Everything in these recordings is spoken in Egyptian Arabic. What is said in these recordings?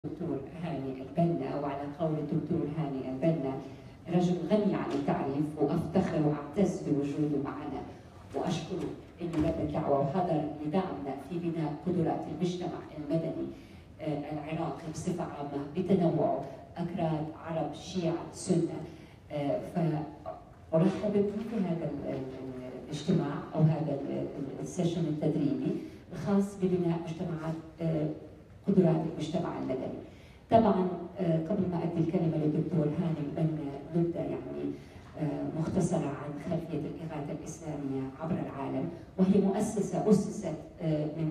الدكتور هاني البنا وعلى قول الدكتور هاني البنا رجل غني عن التعريف وافتخر واعتز بوجوده معنا واشكره انه لبى الدعوه وحضر لدعمنا في بناء قدرات المجتمع المدني آه، العراقي بصفه عامه بتنوعه اكراد عرب شيعه سنه آه، فارحب به في هذا ال- ال- الاجتماع او هذا ال- ال- السيشن التدريبي الخاص ببناء مجتمعات آه، قدرات المجتمع المدني. طبعا آه، قبل ما ادي الكلمه للدكتور هاني البنا نبدا يعني آه، مختصره عن خلفيه الاغاثه الاسلاميه عبر العالم وهي مؤسسه اسست آه، من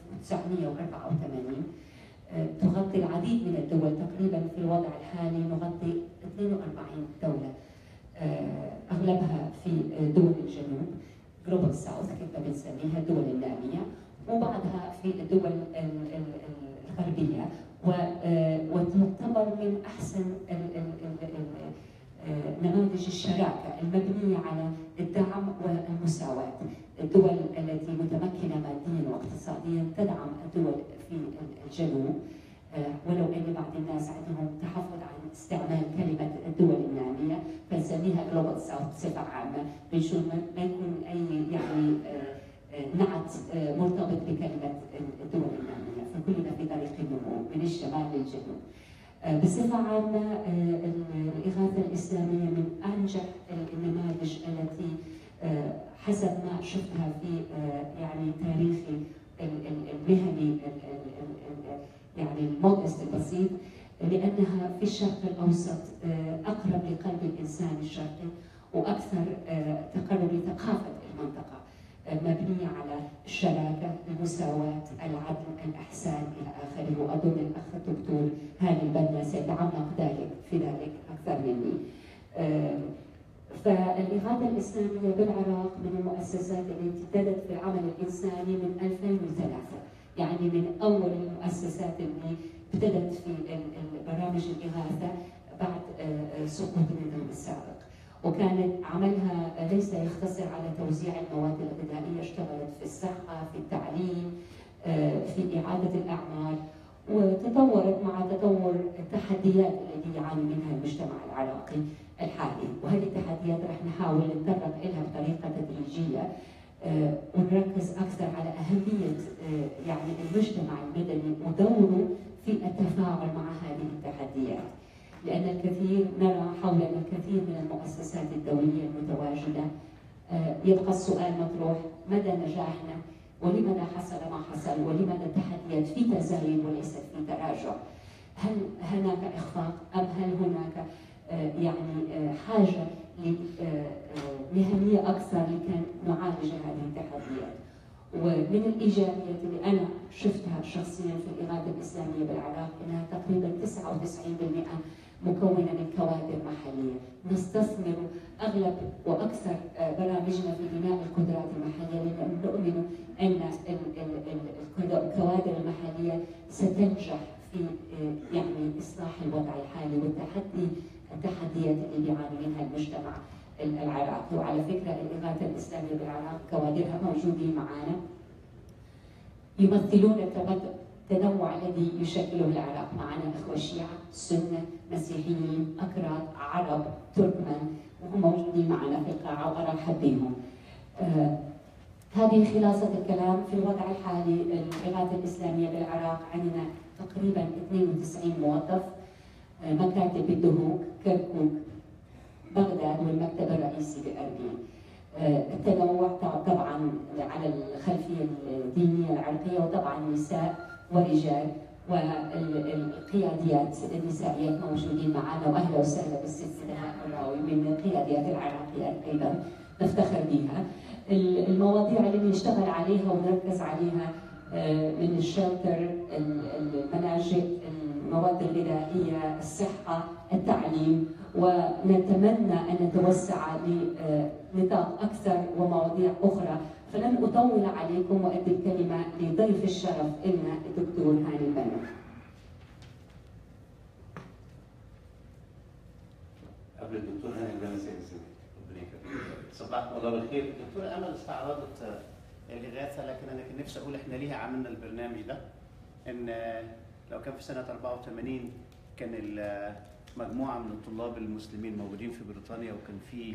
1984 آه، تغطي العديد من الدول تقريبا في الوضع الحالي نغطي 42 دوله آه، اغلبها في آه، دول الجنوب جلوبال ساوث كما بنسميها الدول الناميه وبعضها في الدول ال- ال- ال- الغربيه و- آه، وتعتبر من احسن ال- ال- ال- ال- آه، نماذج الشراكه المبنيه على الدعم والمساواه. الدول التي متمكنه ماديا واقتصاديا تدعم الدول في الجنوب آه، ولو ان بعض الناس عندهم تحفظ عن استعمال كلمه الدول الناميه فنسميها جلوبال ساوث بصفه عامه بنشوف ما ما يكون اي يعني آه، آه، نعت آه، مرتبط بكلمه الدول الناميه فكلنا في طريق النمو من الشمال للجنوب. آه، بصفه عامه آه، الاغاثه الاسلاميه من انجح النماذج التي آه، حسب ما شفتها في آه، يعني تاريخي ال- ال- المهني ال- ال- ال- ال- يعني المودست البسيط لانها في الشرق الاوسط آه، اقرب لقلب الانسان الشرقي واكثر آه، تقرب لثقافه المنطقه آه، مبنيه على الشراكه، المساواه، العدل، الاحسان الى اخره واظن الاخ الدكتور هاني البنا سيتعمق ذلك في ذلك اكثر مني. آه، فالإغاثة الإسلامية بالعراق من المؤسسات التي ابتدت في العمل الإنساني من 2003 يعني من أول المؤسسات اللي ابتدت في ال- ال- برامج الإغاثة بعد آه، آه، سقوط النظام السابق وكانت عملها ليس يختصر على توزيع المواد الغذائية اشتغلت في الصحة في التعليم آه، في إعادة الأعمار وتطورت مع تطور التحديات التي يعاني منها المجتمع العراقي الحالي وهذه التحديات رح نحاول نتطرق لها بطريقة تدريجية آه، ونركز أكثر على أهمية آه، يعني المجتمع المدني ودوره في التفاعل مع هذه التحديات لأن الكثير نرى حولنا الكثير من المؤسسات الدولية المتواجدة آه، يبقى السؤال مطروح مدى نجاحنا ولماذا حصل ما حصل ولماذا التحديات في تزايد وليست في تراجع هل هناك إخفاق أم هل هناك آه، يعني آه، حاجة لمهنية أكثر لكي نعالج هذه التحديات ومن الإيجابيات اللي أنا شفتها شخصيا في الإغاثة الإسلامية بالعراق أنها تقريبا 99% مكونة من كوادر محلية نستثمر أغلب وأكثر آه، برامجنا في بناء القدرات المحلية لأن نؤمن أن ال- ال- ال- الكوادر المحلية ستنجح في آه، يعني إصلاح الوضع الحالي والتحدي التحديات اللي بيعاني منها المجتمع العراقي وعلى فكرة الإغاثة الإسلامية بالعراق كوادرها موجودين معنا يمثلون التبد- التنوع الذي يشكله العراق معنا إخوة شيعة سنة مسيحيين أكراد عرب تركمان وهم موجودين معنا في القاعة وأرحب بهم آه، هذه خلاصة الكلام في الوضع الحالي الإغاثة الإسلامية بالعراق عندنا تقريبا 92 موظف آه، مكاتب بالدهوك كركوك بغداد والمكتب الرئيسي بأربيل آه، التنوع ط- طبعا على الخلفية الدينية العرقية وطبعا نساء ورجال والقياديات النسائيات موجودين معنا واهلا وسهلا بالست سناء الراوي من القياديات العراقيات ايضا نفتخر بها ال- المواضيع اللي بنشتغل عليها ونركز عليها آه، من الشلتر ال- المناجئ المواد الغذائيه الصحه التعليم ونتمنى ان نتوسع لنطاق اكثر ومواضيع اخرى فلن اطول عليكم وادي الكلمه لضيف الشرف لنا الدكتور هاني البنا. قبل الدكتور هاني البنا سيد الزمالك ربنا يكرمك صباحكم الله بالخير الدكتوره امل استعرضت آه، الاغاثه لكن انا كان نفسي اقول احنا ليه عملنا البرنامج ده ان آه، لو كان في سنه 84 كان ال- مجموعه من الطلاب المسلمين موجودين في بريطانيا وكان في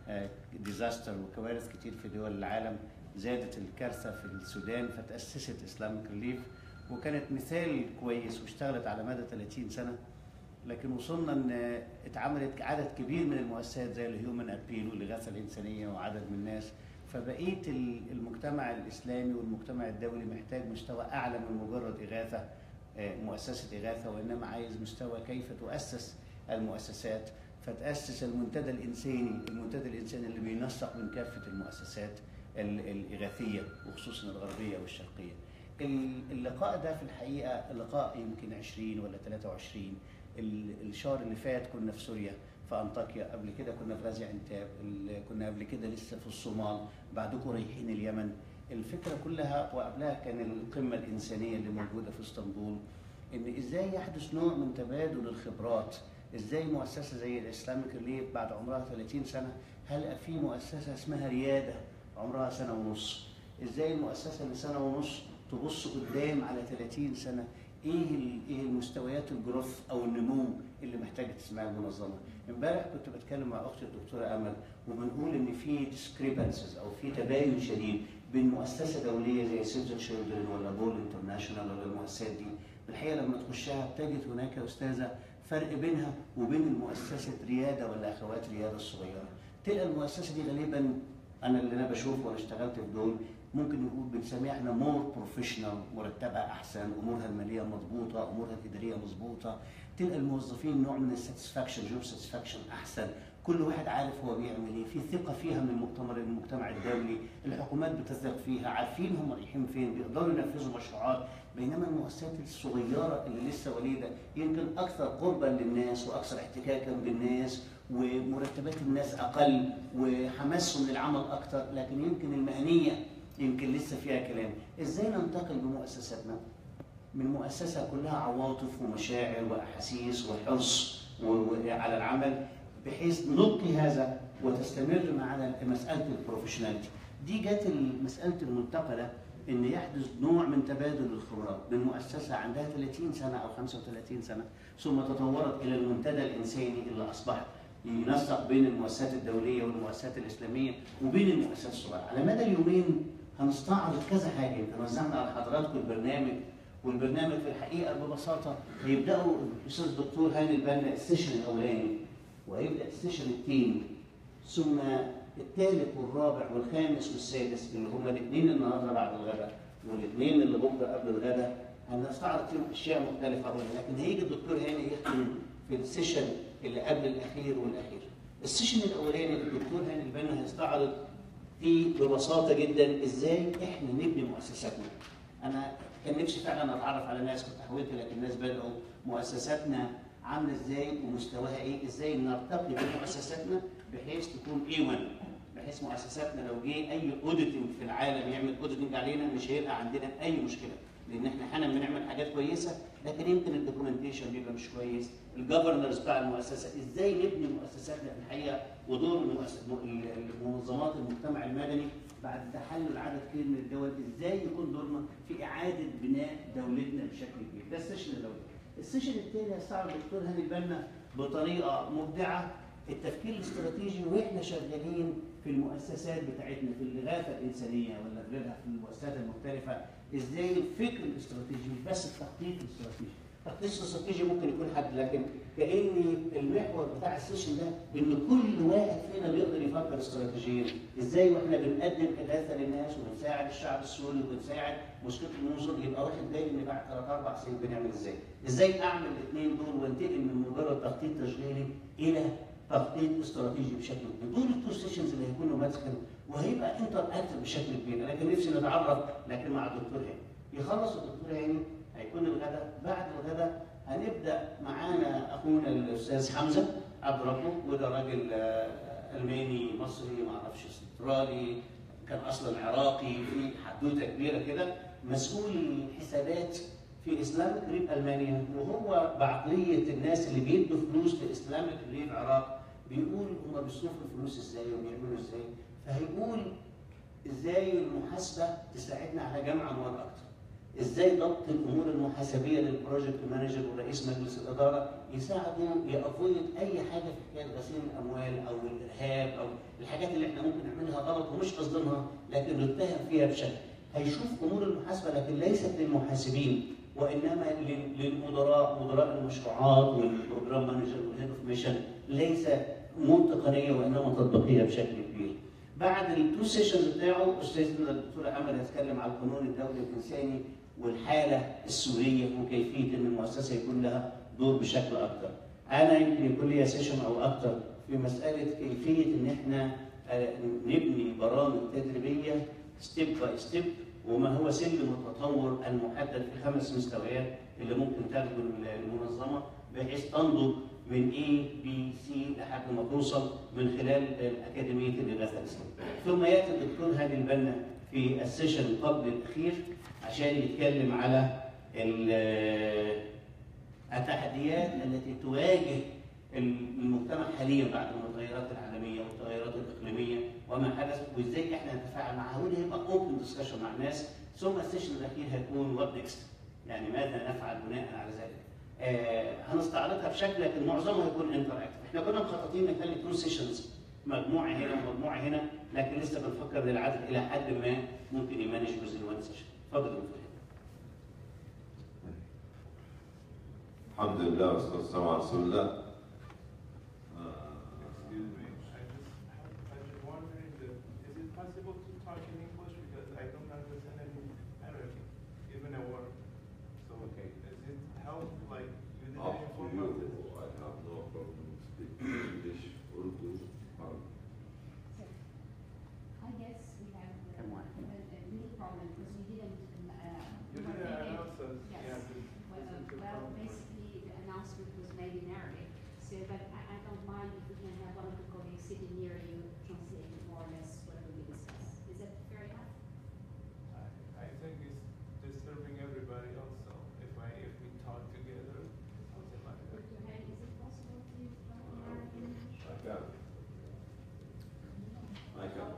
ديزاستر وكوارث كتير في دول العالم زادت الكارثه في السودان فتاسست اسلامك ريليف وكانت مثال كويس واشتغلت على مدى 30 سنه لكن وصلنا ان اتعملت عدد كبير من المؤسسات زي الهيومن ابيل والاغاثه الانسانيه وعدد من الناس فبقيه ال- المجتمع الاسلامي والمجتمع الدولي محتاج مستوى اعلى من مجرد اغاثه آه، مؤسسه اغاثه وانما عايز مستوى كيف تؤسس المؤسسات فتاسس المنتدى الانساني المنتدى الانساني اللي بينسق من كافه المؤسسات ال- الاغاثيه وخصوصا الغربيه والشرقيه. ال- اللقاء ده في الحقيقه لقاء يمكن 20 ولا 23 ال- الشهر اللي فات كنا في سوريا في انطاكيا قبل كده كنا في غازي عنتاب ال- كنا قبل كده لسه في الصومال بعدكم رايحين اليمن الفكره كلها وقبلها كان القمه الانسانيه اللي موجوده في اسطنبول ان ازاي يحدث نوع من تبادل الخبرات ازاي مؤسسه زي الاسلامك ريليف بعد عمرها 30 سنه هل في مؤسسه اسمها رياده عمرها سنه ونص ازاي المؤسسه اللي سنه ونص تبص قدام على 30 سنه ايه ال- ايه المستويات الجروث او النمو اللي محتاجه تسمعها المنظمه امبارح كنت بتكلم مع اختي الدكتوره امل وبنقول ان في ديسكريبنسز او في تباين شديد بين مؤسسه دوليه زي سيف ذا تشيلدرن ولا بول انترناشونال ولا المؤسسات دي الحقيقه لما تخشها بتجد هناك يا استاذه فرق بينها وبين المؤسسه رياده ولا اخوات رياده الصغيره تلقى المؤسسه دي غالبا انا اللي انا بشوفه وانا اشتغلت في دول ممكن نقول بنسميها احنا مور بروفيشنال مرتبه احسن امورها الماليه مضبوطه امورها الاداريه مظبوطه تلقى الموظفين نوع من الساتسفاكشن جوب ساتسفاكشن احسن كل واحد عارف هو بيعمل ايه في ثقه فيها من المؤتمر المجتمع الدولي الحكومات بتثق فيها عارفين هم رايحين فين بيقدروا ينفذوا مشروعات بينما المؤسسات الصغيره اللي لسه وليده يمكن اكثر قربا للناس واكثر احتكاكا بالناس ومرتبات الناس اقل وحماسهم للعمل اكثر لكن يمكن المهنيه يمكن لسه فيها كلام ازاي ننتقل بمؤسساتنا من مؤسسه كلها عواطف ومشاعر واحاسيس وحرص و- و- على العمل بحيث نلقي هذا وتستمر معنا مساله البروفيشناليتي دي جت مساله المنتقله ان يحدث نوع من تبادل الخبرات من مؤسسه عندها 30 سنه او 35 سنه ثم تطورت الى المنتدى الانساني اللي اصبح ينسق بين المؤسسات الدوليه والمؤسسات الاسلاميه وبين المؤسسات الصغيره على مدى اليومين هنستعرض كذا حاجه يمكن وزعنا على حضراتكم البرنامج والبرنامج في الحقيقه ببساطه هيبداوا الاستاذ الدكتور هاني البنا السيشن الاولاني وهيبدا السيشن الثاني ثم الثالث والرابع والخامس والسادس اللي هم الاثنين النهارده بعد الغداء والاثنين اللي بكره قبل الغداء هنستعرض فيهم اشياء مختلفه لكن هيجي الدكتور هاني يختم في السيشن اللي قبل الاخير والاخير. السيشن الاولاني الدكتور هاني البنا هيستعرض فيه ببساطه جدا ازاي احنا نبني مؤسساتنا. انا كان نفسي فعلا اتعرف على ناس كنت حاولت لكن الناس بداوا مؤسساتنا عامله ازاي ومستواها ايه ازاي نرتقي بمؤسساتنا بحيث تكون اي 1 بحيث مؤسساتنا لو جه اي اوديتنج في العالم يعمل اوديتنج علينا مش هيبقى عندنا اي مشكله لان احنا احيانا بنعمل حاجات كويسه لكن يمكن الدوكيومنتيشن بيبقى مش كويس الجفرنرز بتاع المؤسسه ازاي نبني مؤسساتنا في الحقيقه ودور المؤسس- المنظمات المجتمع المدني بعد تحلل عدد كبير من الدول ازاي يكون دورنا في اعاده بناء دولتنا بشكل كبير ده السيشن الاول السيشن الثاني هيستعرض الدكتور هاني البنا بطريقه مبدعه التفكير الاستراتيجي واحنا شغالين في المؤسسات بتاعتنا في الاغاثه الانسانيه ولا في غيرها في المؤسسات المختلفه ازاي الفكر الاستراتيجي مش بس التخطيط الاستراتيجي التخطيط الاستراتيجي ممكن يكون حد لكن كاني المحور بتاع السيشن ده ان كل واحد فينا بيقدر يفكر استراتيجيا ازاي واحنا بنقدم اغاثه للناس وبنساعد الشعب السوري وبنساعد مشكله الموصل يبقى واخد بالي ان بعد ثلاث اربع سنين بنعمل ازاي ازاي اعمل الاثنين دول وانتقل من مجرد تخطيط تشغيلي الى تخطيط استراتيجي بشكل كبير دول التو سيشنز اللي هيكونوا ماسكا وهيبقى انتر اكتف بشكل كبير انا كان نفسي نتعرف لكن مع الدكتور هاني يخلص الدكتور هاني هيكون الغداء بعد الغداء هنبدا معانا اخونا الاستاذ حمزه عبد ربه وده راجل آه، الماني مصري ما اعرفش استرالي كان اصلا عراقي في حدوته كبيره كده مسؤول الحسابات في اسلامك ريف المانيا وهو بعقليه الناس اللي بيدوا فلوس لاسلامك ريف العراق بيقول هم بيصرفوا الفلوس ازاي وبيعملوا ازاي فهيقول ازاي المحاسبه تساعدنا على جمع اموال اكتر ازاي ضبط الامور المحاسبيه للبروجكت مانجر ورئيس مجلس الاداره يساعدوا يافويد اي حاجه في حكايه غسيل الاموال او الارهاب او الحاجات اللي احنا ممكن نعملها غلط ومش قصدنا لكن نتهم فيها بشكل هيشوف امور المحاسبه لكن ليست للمحاسبين وانما لل- للمدراء مدراء المشروعات والبروجرام مانجر والهيد اوف ميشن ليس امور تقنيه وانما تطبيقيه بشكل كبير. بعد التو سيشنز بتاعه استاذنا الدكتور امل هيتكلم على القانون الدولي الانساني والحاله السوريه وكيفيه ان المؤسسه يكون لها دور بشكل اكثر. انا يمكن يكون لي سيشن او اكثر في مساله كيفيه ان احنا آه، نبني برامج تدريبيه ستيب باي ستيب وما هو سلم التطور المحدد في خمس مستويات اللي ممكن تاخده المنظمه بحيث تنضج من A B C لحد ما توصل من خلال أكاديمية الإغاثة الإسلامية. ثم يأتي الدكتور هادي البنا في السيشن قبل الأخير عشان يتكلم على ال- التحديات التي تواجه المجتمع حاليا بعد المتغيرات العالميه والتغيرات الاقليميه وما حدث وازاي احنا نتفاعل معها وده هيبقى اوبن ديسكشن مع الناس ثم السيشن الاخير هيكون وات نيكست يعني ماذا نفعل بناء على ذلك. آه هنستعرضها بشكل لكن معظمها هيكون انتراكتيف، احنا كنا مخططين نخلي تو سيشنز مجموعه هنا ومجموعه هنا لكن لسه بنفكر للعدد الى حد ما ممكن يمانج جزء وان سيشن. اتفضل يا دكتور. الحمد لله والصلاة والسلام على رسول الله. آه، Excuse me, I just, I just wondering, that, is it possible to talk in English because I don't understand any Arabic, even a word? So, Okay. does it help, like, you didn't Up to inform you, us? I have no problem speaking English, Urdu, Arabic. I guess we have uh, Come on. a, a little problem because we didn't, um, uh. You we were didn't thinking- announce us, Yes. yeah, to Well, listen uh, to well, from- basically, the announcement was made in Arabic, so, but I, I don't mind if we can have one of the colleagues sitting near you translating more or less whatever we discuss. Is that fair enough? I, I think it's disturbing everybody also, if I, if we talk together, something like that. Dr. Hani, is it possible to talk in Arabic? I can. I can.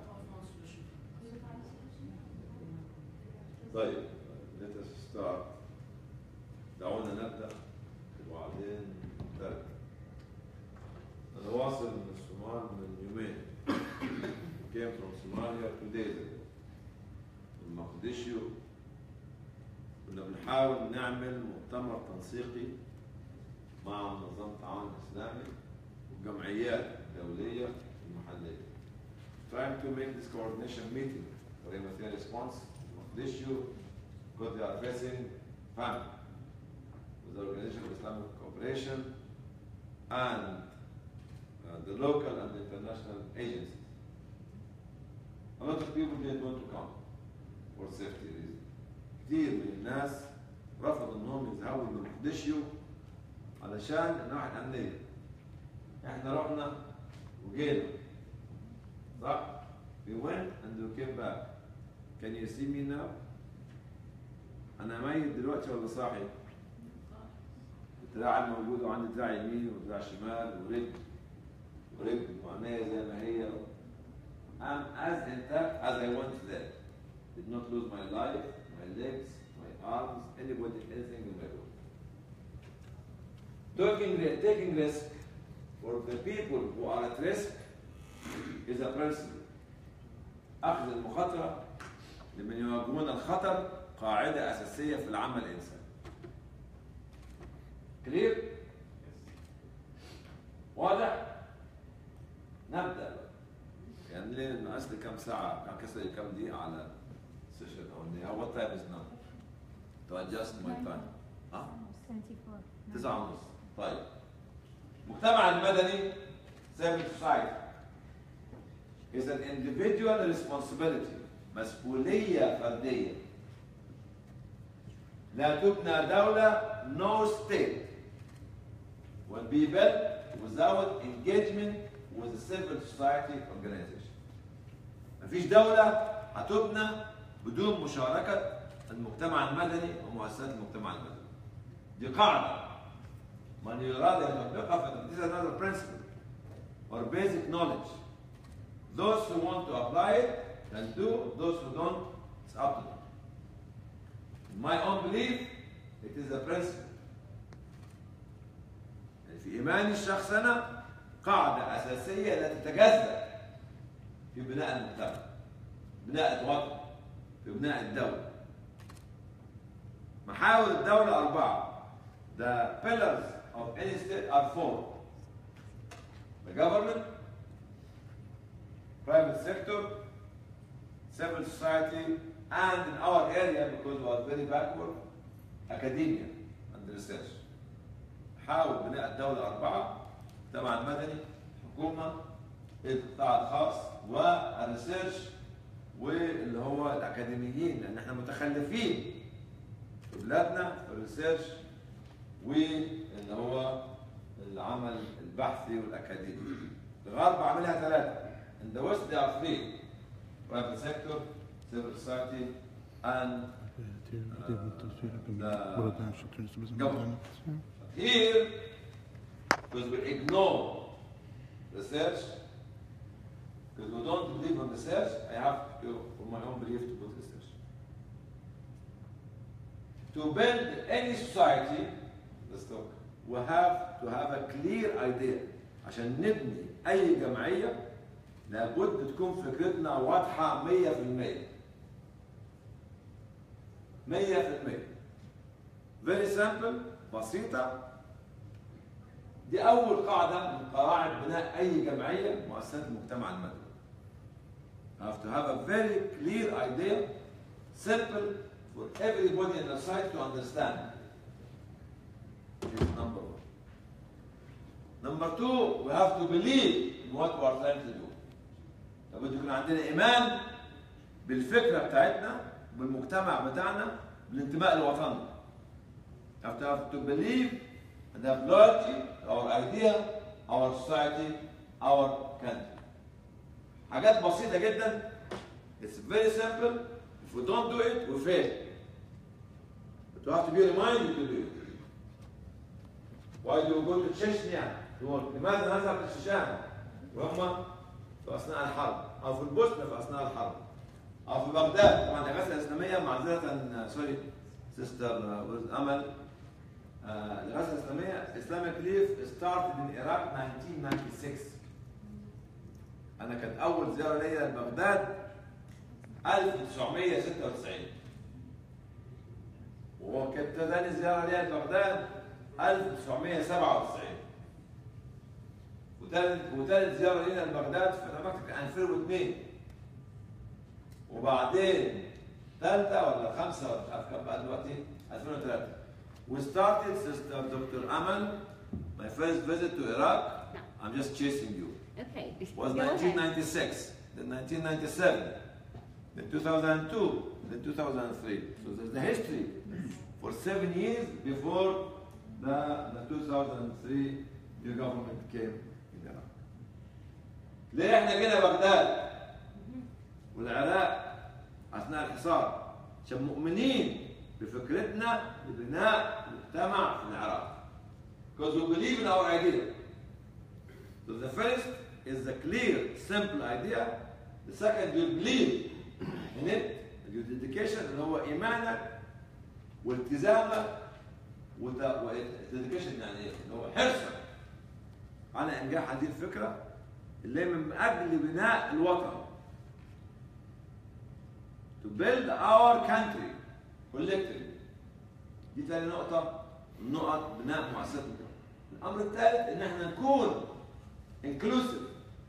طيب let us start دعونا نبدأ وبعدين نبدأ أنا واصل من الصومال من يومين came from Somalia two days ago من مقدشيو كنا بنحاول نعمل مؤتمر تنسيقي مع منظمة التعاون الإسلامي وجمعيات دولية ومحلية. Trying to make this coordination meeting for humanitarian response of this issue because they are facing famine with the Organization of Islamic Cooperation and uh, the local and international agencies. A lot of people didn't want to come for safety reasons. كتير من الناس رفضوا انهم يذهبوا لمقدشيو علشان النواحي الامنيه. احنا رحنا وجينا. صح؟ We went and we came back. Can you see me now? أنا ميت دلوقتي ولا صاحي؟ الدراع موجود وعندي دراع يمين ودراع شمال ورجل ورجل وعينيا زي ما هي. I'm as intact as I went there. Did not lose my life, my legs, my arms, anybody, anything in my body. Taking, ri- taking risk for the people who are at risk is a principle. أخذ المخاطرة لمن يواجهون الخطر قاعدة أساسية في العمل الإنساني. كلير؟ واضح؟ نبدأ بقى. يعني ليه ناقص لي كام ساعة كان كسر لي كام دقيقة على سيشن أو what time is now? To adjust my time. ها؟ 24. تسعة ونص طيب المجتمع المدني civil society is an individual responsibility مسؤولية فردية لا تبنى دولة no state will be built without engagement with the civil society organization مفيش دولة هتبنى بدون مشاركة المجتمع المدني ومؤسسات المجتمع المدني دي قاعدة من يراد أن يطبقها ف this is another principle or basic knowledge. Those who want to apply it can do, those who don't, it's up to them. In my own belief, it is a principle. يعني في إيماني الشخص أنا قاعدة أساسية لا تتجزأ في بناء المجتمع بناء الوطن في بناء الدولة محاور الدولة أربعة The pillars of any state are four The government private sector civil society and in our area because we are very backward academia and research حاول بناء الدولة أربعة المجتمع المدني حكومة القطاع الخاص والريسيرش واللي هو الأكاديميين لأن احنا متخلفين في بلادنا في الريسيرش واللي هو العمل البحثي والأكاديمي الغرب عاملها ثلاثة in the west they are three private sector civil society and Here, because we ignore research, because we don't believe in research, I have to, for my own belief, to put research. To build any society, let's talk, we have to have a clear idea. عشان نبني أي جمعية لابد تكون فكرتنا واضحة 100% 100% very simple بسيطة دي أول قاعدة من قواعد بناء أي جمعية مؤسسات المجتمع المدني. have to have a very clear idea, simple for everybody in the site to understand. This is number one. Number two, we have to believe in what we are trying to do. لابد يكون عندنا إيمان بالفكرة بتاعتنا بالمجتمع بتاعنا بالانتماء لوطننا. have to have to believe and have loyalty to our idea, our society, our country. حاجات بسيطة جدا. It's very simple. If we don't do it, we fail. But you have to be reminded to do it. Why do you go to Chechnya? يقول لماذا نذهب للشيشان؟ وهم في أثناء الحرب أو في البوسنة في أثناء الحرب أو في بغداد طبعا الإغاثة الإسلامية معذرة سوري سيستر أمل آه، الغزوة الإسلامية Islamic Relief started in Iraq 1996 أنا كانت أول زيارة ليا لبغداد 1996 وكانت ثاني زيارة ليا لبغداد 1997 وثالث وثالث زيارة لينا لبغداد في الأماكن كان 2002 وبعدين ثالثة ولا خمسة ولا مش عارف كم بقى دلوقتي 2003 We started, Sister Dr. Aman, my first visit to Iraq. I'm just chasing you. Okay. Was go ahead. 1996, then 1997, then 2002, then 2003. So there's the history for seven years before the, the 2003 new government came in Iraq. ليه احنا جينا بغداد والعراق اثناء الحصار عشان مؤمنين بفكرتنا لبناء مجتمع في العراق. Because we believe in our idea. So the first is the clear, simple idea. The second, you believe in it. Your dedication اللي هو إيمانك والتزامك وت- والديديكيشن يعني إيه؟ اللي هو حرصك على إنجاح هذه الفكرة اللي هي من أجل بناء الوطن. To build our country collectively. دي تاني نقطة من نقط بناء مؤسساتنا. الأمر الثالث إن احنا نكون inclusive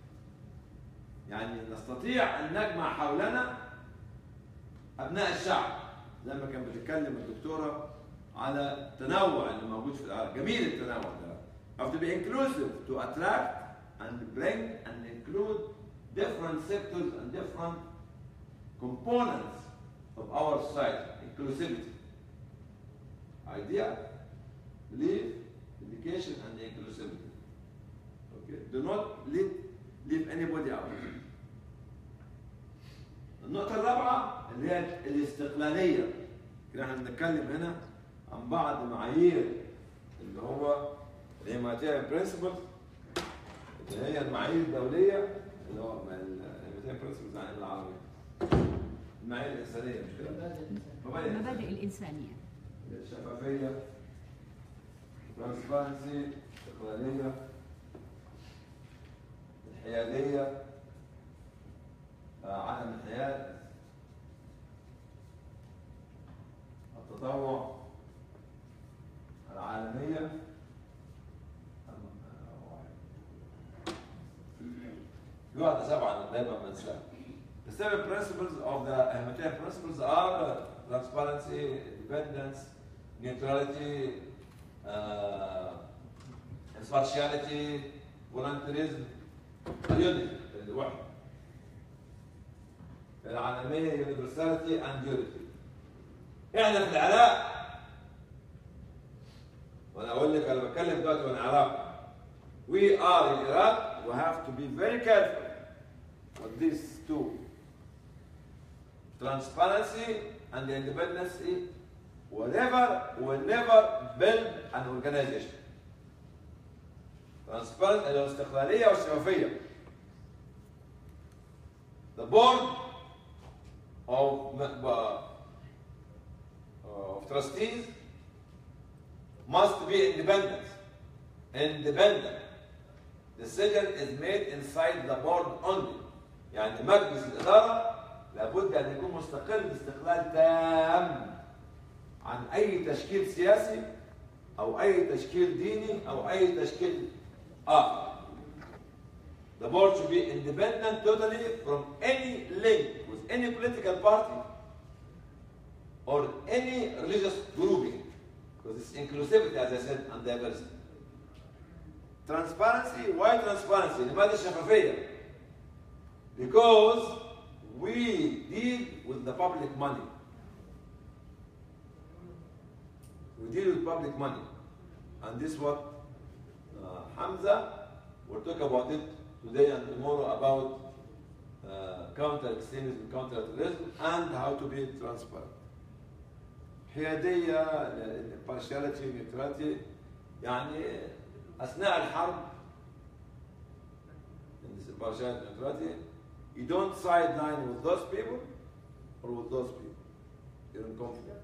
يعني نستطيع أن نجمع حولنا أبناء الشعب زي ما كان بتتكلم الدكتورة على التنوع اللي موجود في العالم جميل التنوع ده have to be inclusive to attract and bring and include different sectors and different components of our society inclusivity idea belief education and inclusivity okay do not leave leave anybody out النقطة الرابعة اللي هي الاستقلالية كده احنا بنتكلم هنا عن بعض معايير اللي هو الهيماتيريال برنسبلز اللي هي المعايير الدولية اللي هو الهيماتيريال برنسبلز يعني بالعربي المعايير الانسانيه مش كده؟ مبادئ المبادئ الإنسانية الشفافيه ترانسبارنسي استقلاليه الحياديه آه، عدم الحياد التطوع العالميه في واحدة سبعة دايما بنساها. The seven principles of the Hermetic principles are uh, transparency, independence, neutrality, uh, impartiality, voluntarism, unity, الوحدة. العالمية universality and unity. احنا في العراق وانا اقول لك انا بتكلم دلوقتي وانا عراقي we are in Iraq we have to be very careful with these two transparency and independence whatever will never build an organization transparent الاستقلالية والشفافية the board of, uh, of trustees must be independent independent decision is made inside the board only يعني مجلس الإدارة لابد أن يكون مستقل استقلال تام عن أي تشكيل سياسي أو أي تشكيل ديني أو أي تشكيل آخر The board should be independent totally from any link with any political party or any religious grouping because it's inclusivity as I said and diversity Transparency, why transparency? لماذا الشفافية? Because we deal with the public money. We deal with public money. And this is what uh, Hamza will talk about it today and tomorrow about uh, counter extremism, counter terrorism, and how to be transparent. حيادية, impartiality, neutrality, يعني اثناء الحرب in this impartiality neutrality you don't sideline with those people or with those people you're in conflict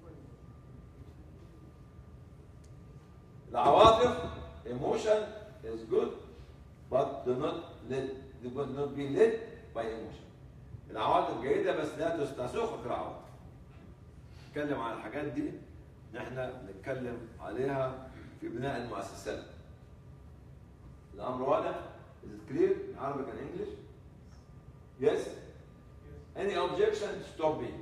العواطف emotion is good but do not let do not be led by emotion العواطف جيدة بس لا تستسوقك العواطف نتكلم عن الحاجات دي نحن نتكلم عليها في بناء المؤسسات الامر واضح is it clear in Arabic and English yes any objection stop me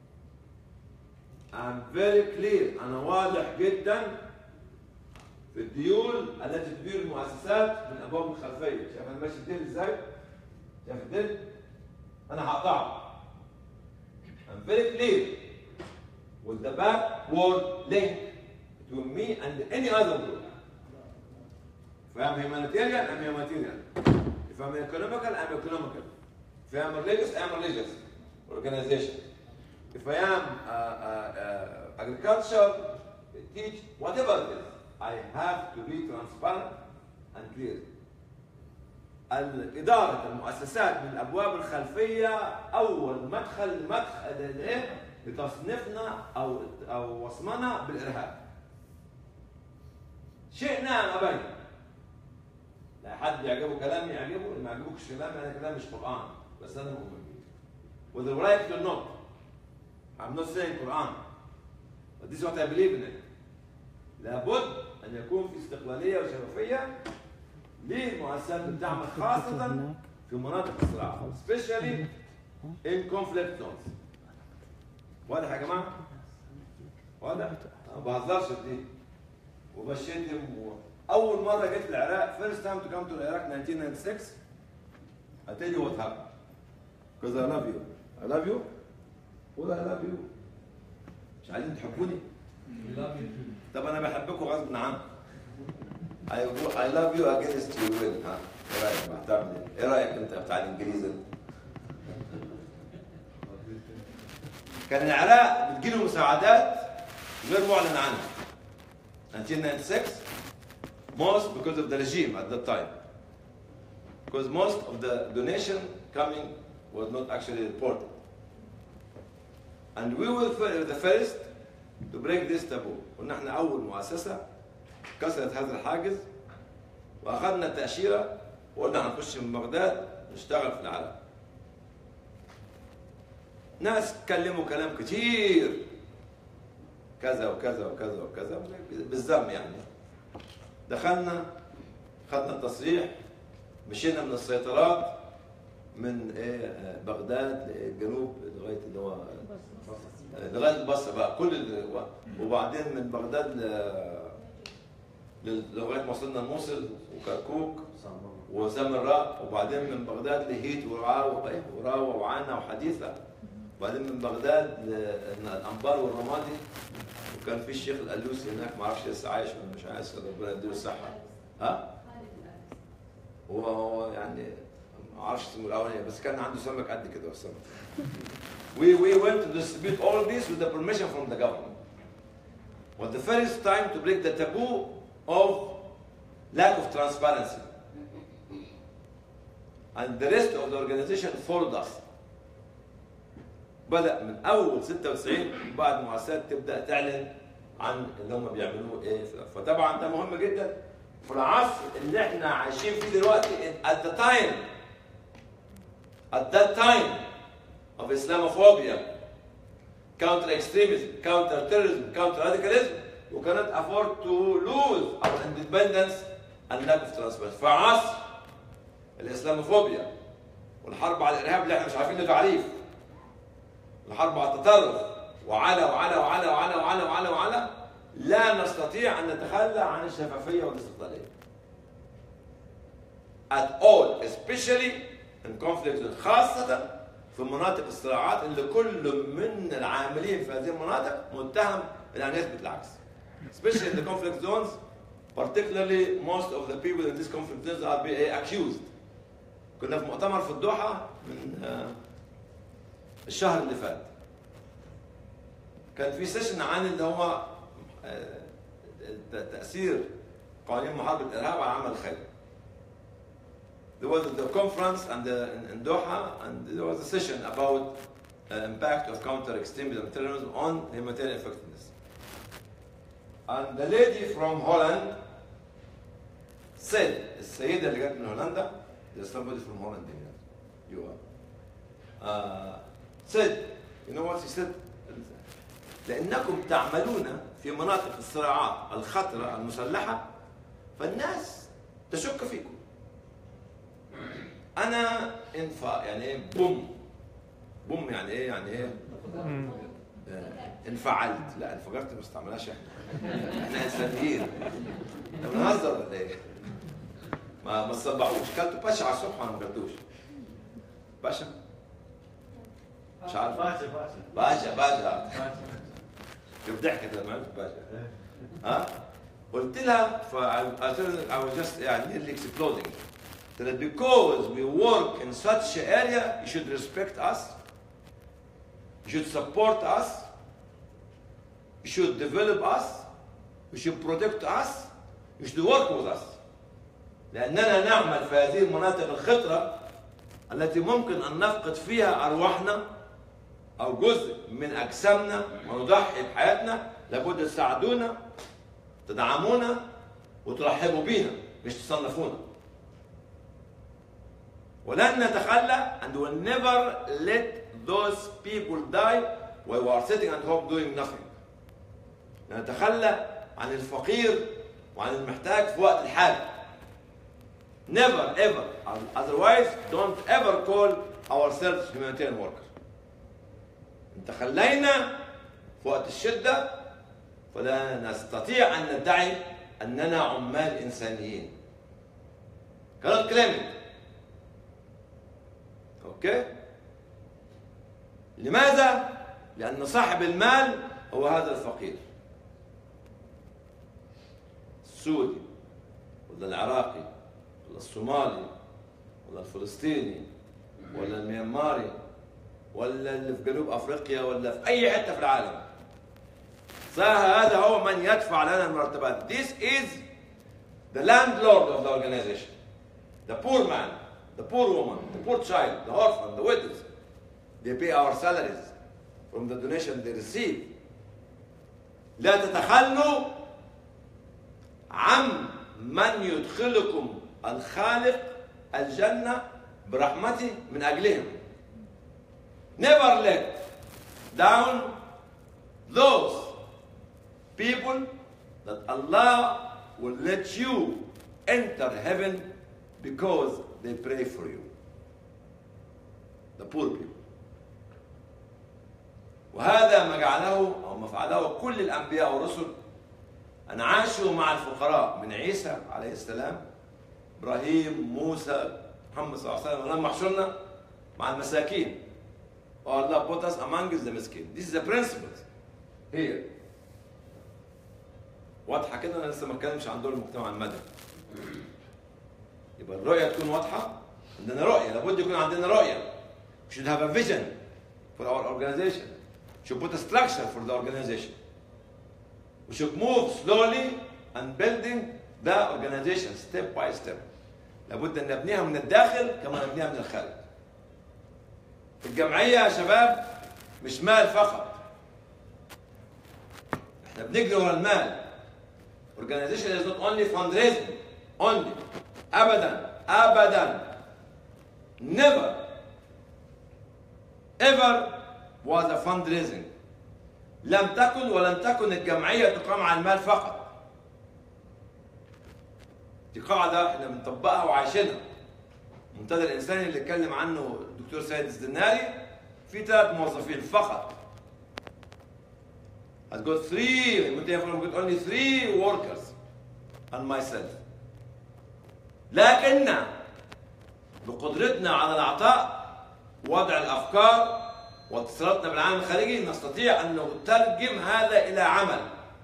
I'm very clear أنا واضح جدا في الديول التي تدير المؤسسات من أبواب الخلفية شايف أنا ماشي الديل إزاي؟ شايف الديل؟ أنا هقطعه I'm very clear with the backward link between me and any other group If I'm humanitarian, I'm humanitarian. If I'm economical, I'm economical. If I'm religious, I'm religious organization. If I am uh, uh, uh, agriculture, teach, whatever it is, I have to be transparent and clear. الإدارة المؤسسات من الأبواب الخلفية أول مدخل مدخل لإيه؟ لتصنيفنا أو أو وصمنا بالإرهاب. شئنا أم أبينا. لا حد يعجبه كلامي يعجبه اللي ما يعجبوش كلامي انا كلامي مش قران بس انا مؤمن بيه whether you like it or not I'm not saying Quran but this is what I believe in it لابد ان يكون في استقلاليه وشفافيه للمؤسسات اللي بتعمل خاصه في مناطق الصراع especially in conflict zones واضح يا جماعه؟ واضح؟ انا ما بهزرش في دي وبشتم و... اول مره جيت العراق first time to come to العراق 1996 I tell you what happened because I love you I love you قول I love you مش عايزين تحبوني طب انا بحبكم غصب عني I, I love you against your will ها ايه رايك بقى هتعمل ايه؟ ايه رايك انت بتاع الانجليزي كان العراق بتجيله مساعدات غير معلن عنها 1996 most because of the regime at that time. Because most of the donation coming was not actually reported. and we will be the first to break this taboo قلنا احنا اول مؤسسه كسرت هذا الحاجز واخذنا التاشيره وقلنا هنخش من بغداد نشتغل في العالم ناس اتكلموا كلام كتير كذا وكذا وكذا وكذا بالذم يعني دخلنا خدنا التصريح مشينا من السيطرات من ايه آه، بغداد للجنوب لغايه اللي هو لغايه البصره بقى كل ال- وبعدين من بغداد ل- ل- لغايه ما وصلنا الموصل وكركوك وسامراء وبعدين من بغداد لهيت وراوة إيه، وراوة وعانا وحديثة وبعدين من بغداد للأنبار والرمادي وكان في الشيخ الألوسي هناك ما اعرفش لسه عايش ولا مش عايش ربنا يديله الصحة ها؟ هو هو يعني ما اعرفش اسمه الاولاني بس كان عنده سمك قد كده السمك We, we went to distribute all this with the permission from the government. Was the first time to break the taboo of lack of transparency. And the rest of the organization followed us. بدأ من أول 96 بعد مؤسسات تبدأ تعلن عن اللي هم بيعملوه إيه فطبعا ده مهم جدا في العصر اللي احنا عايشين فيه دلوقتي at the time at that time of Islamophobia counter extremism counter terrorism counter radicalism we cannot afford to lose our independence and lack of transparency في عصر الاسلاموفوبيا والحرب على الارهاب اللي احنا مش عارفين له تعريف الحرب على التطرف وعلى وعلى وعلى وعلى وعلى وعلى وعلى لا نستطيع ان نتخلى عن الشفافيه والاستقلاليه. At all, especially in conflict خاصة في مناطق الصراعات اللي كل من العاملين في هذه المناطق متهم بأن يثبت العكس. Especially in the conflict zones, particularly most of the people in these conflict zones are being accused. كنا في مؤتمر في الدوحة من آه، الشهر اللي فات. كان في سيشن عن اللي هو آه، تأثير قوانين محاربة الإرهاب على العمل الخيري. There was the conference and the, in, in Doha, and there was a session about uh, impact of counter-extremism and terrorism on humanitarian effectiveness. And the lady from Holland said, السيدة اللي جت من هولندا, there's somebody from Holland here, you are, uh, said, you know what she said? لأنكم تعملون في مناطق الصراعات الخطرة المسلحة فالناس تشك فيكم. أنا انفع يعني إيه بوم بوم يعني إيه يعني إيه؟ آه، انفعلت لا انفجرت ما استعملهاش احنا احنا انسانيين احنا بنهزر ولا ايه؟ ما ما تصبحوش كلتوا باشا على الصبح ولا ما كلتوش؟ باشا مش عارف باشا باشا باشا باشا باشا كيف ضحكت لما قلت باشا ها قلت لها ف I told her I was just يعني nearly exploding that because we work in such an area you should respect us you should support us you should develop us you should protect us you should work with us لأننا نعمل في هذه المناطق الخطرة التي ممكن أن نفقد فيها أرواحنا أو جزء من أجسامنا ونضحي بحياتنا لابد تساعدونا تدعمونا وترحبوا بينا مش تصنفونا ولن نتخلى and will never let those people die while we are sitting at home doing nothing نتخلى عن الفقير وعن المحتاج في وقت الحاجة never ever otherwise don't ever call ourselves humanitarian workers إن تخلينا في وقت الشدة فلا نستطيع أن ندعي أننا عمال إنسانيين cannot claim it أوكي لماذا؟ لأن صاحب المال هو هذا الفقير السوري ولا العراقي ولا الصومالي ولا الفلسطيني ولا الميانماري ولا اللي في جنوب افريقيا ولا في اي حته في العالم فهذا هو من يدفع لنا المرتبات this is the landlord of the organization the poor man the poor woman the poor child the orphan the widows they pay our salaries from the donation they receive لا تتخلوا عن من يدخلكم الخالق الجنة برحمته من أجلهم never let down those people that Allah will let you enter heaven because they pray for you. The poor people. وهذا ما جعله او ما فعله كل الانبياء والرسل ان عاشوا مع الفقراء من عيسى عليه السلام ابراهيم موسى محمد صلى الله عليه وسلم ولما حشرنا مع المساكين or Allah put us among the miskin. This is the principle here. واضحه كده انا لسه ما اتكلمش عن دور المجتمع المدني. يبقى الرؤيه تكون واضحه عندنا رؤيه لابد يكون عندنا رؤيه. We should have a vision for our organization. We should put a structure for the organization. We should move slowly and building the organization step by step. لابد ان نبنيها من الداخل كما نبنيها من الخارج. الجمعيه يا شباب مش مال فقط. احنا بنجري ورا المال. Organization is not only fundraising, only. ابدا ابدا never ever was a fundraising لم تكن ولن تكن الجمعيه تقام على المال فقط دي قاعده احنا بنطبقها وعايشينها المنتدى الانساني اللي اتكلم عنه الدكتور سيد الزناري في ثلاث موظفين فقط I've got three, I've got only three workers and myself. لكن بقدرتنا على العطاء وضع الافكار واتصالاتنا بالعالم الخارجي نستطيع ان نترجم هذا الى عمل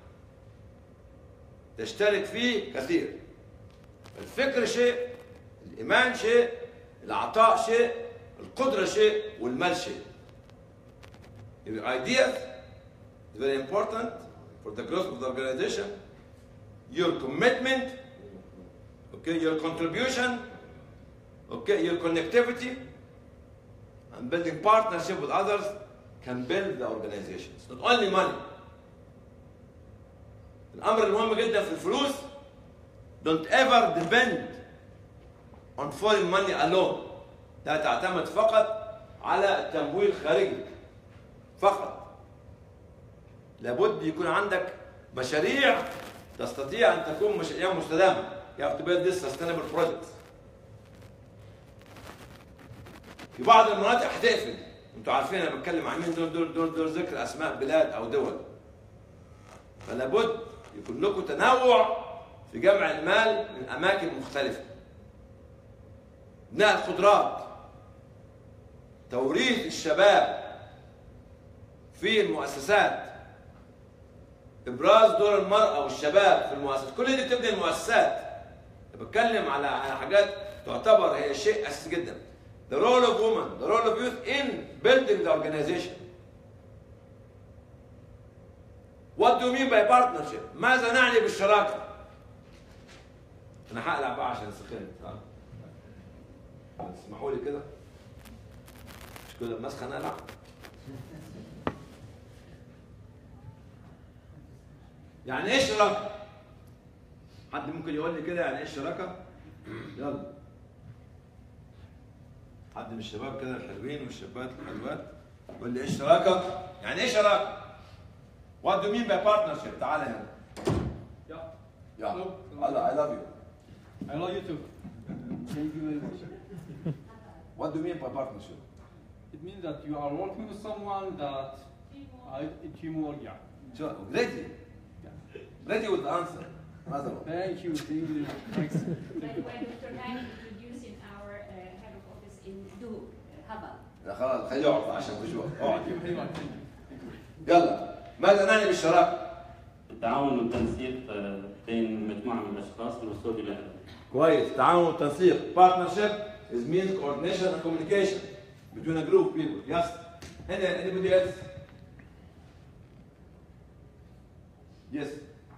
تشترك فيه كثير الفكر شيء الايمان شيء العطاء شيء القدره شيء والمال شيء Your ideas is very important for the growth of the organization. Your commitment okay, your contribution, okay, your connectivity, and building partnership with others can build the organization. It's not only money. الأمر المهم جدا في الفلوس don't ever depend on foreign money alone. لا تعتمد فقط على التمويل الخارجي فقط. لابد يكون عندك مشاريع تستطيع أن تكون مشاريع مستدامة. You have to build this sustainable projects. في بعض المناطق هتقفل انتوا عارفين انا بتكلم عن مين دول دول دول دول ذكر اسماء بلاد او دول فلا بد يكون لكم تنوع في جمع المال من اماكن مختلفه بناء القدرات توريث الشباب في المؤسسات ابراز دور المراه والشباب في المؤسسات كل دي بتبني المؤسسات بتكلم على على حاجات تعتبر هي شيء اساسي جدا the role of women the role of youth in building the organization what do you mean by partnership ماذا نعني بالشراكه انا هقلع بقى عشان سخنت ها تسمحوا لي كده مش كده مسخن اقلع يعني ايه شراكه حد ممكن يقول لي كده يعني ايه الشراكه؟ يلا حد من الشباب كده الحلوين والشابات الحلوات يقول لي ايه الشراكه؟ يعني ايه شراكه؟ What do you mean by partnership؟ تعالى هنا Yeah. يلا Hello. الله I love you I love you too. Thank you very much. What do you mean by partnership؟ It means that you are working with someone that I teamwork. Yeah. شو ready ready with the answer ماذا هو؟ Thank you. Thank you. Thanks. By the way, Dr. Hani introducing our uh, head of office in Du, uh, Haba. لا خلاص خليه يقعد عشان بجوع اقعد Thank you very much. Thank you. يلا ماذا نعني بالشراكه؟ التعاون والتنسيق آه، بين مجموعة من الأشخاص للوصول إلى هدف. كويس تعاون وتنسيق partnership is means coordination and communication between a group of people yes هنا anybody else yes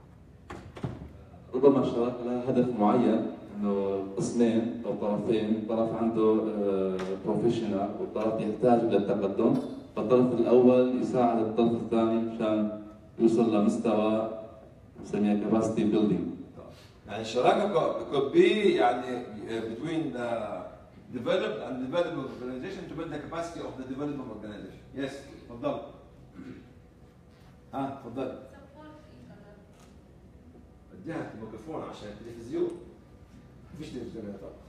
ربما الشراكة لها هدف معين انه قسمين او طرفين طرف عنده بروفيشنال والطرف يحتاج الى التقدم فالطرف الأول يساعد الطرف الثاني مشان يوصل لمستوى نسميها capacity building يعني الشراكه could be يعني between the developed and developing organization to build the capacity of the developing organization. Yes, تفضل. ها تفضل. اديها الميكروفون عشان التلفزيون. مفيش تلفزيون يا طبعا.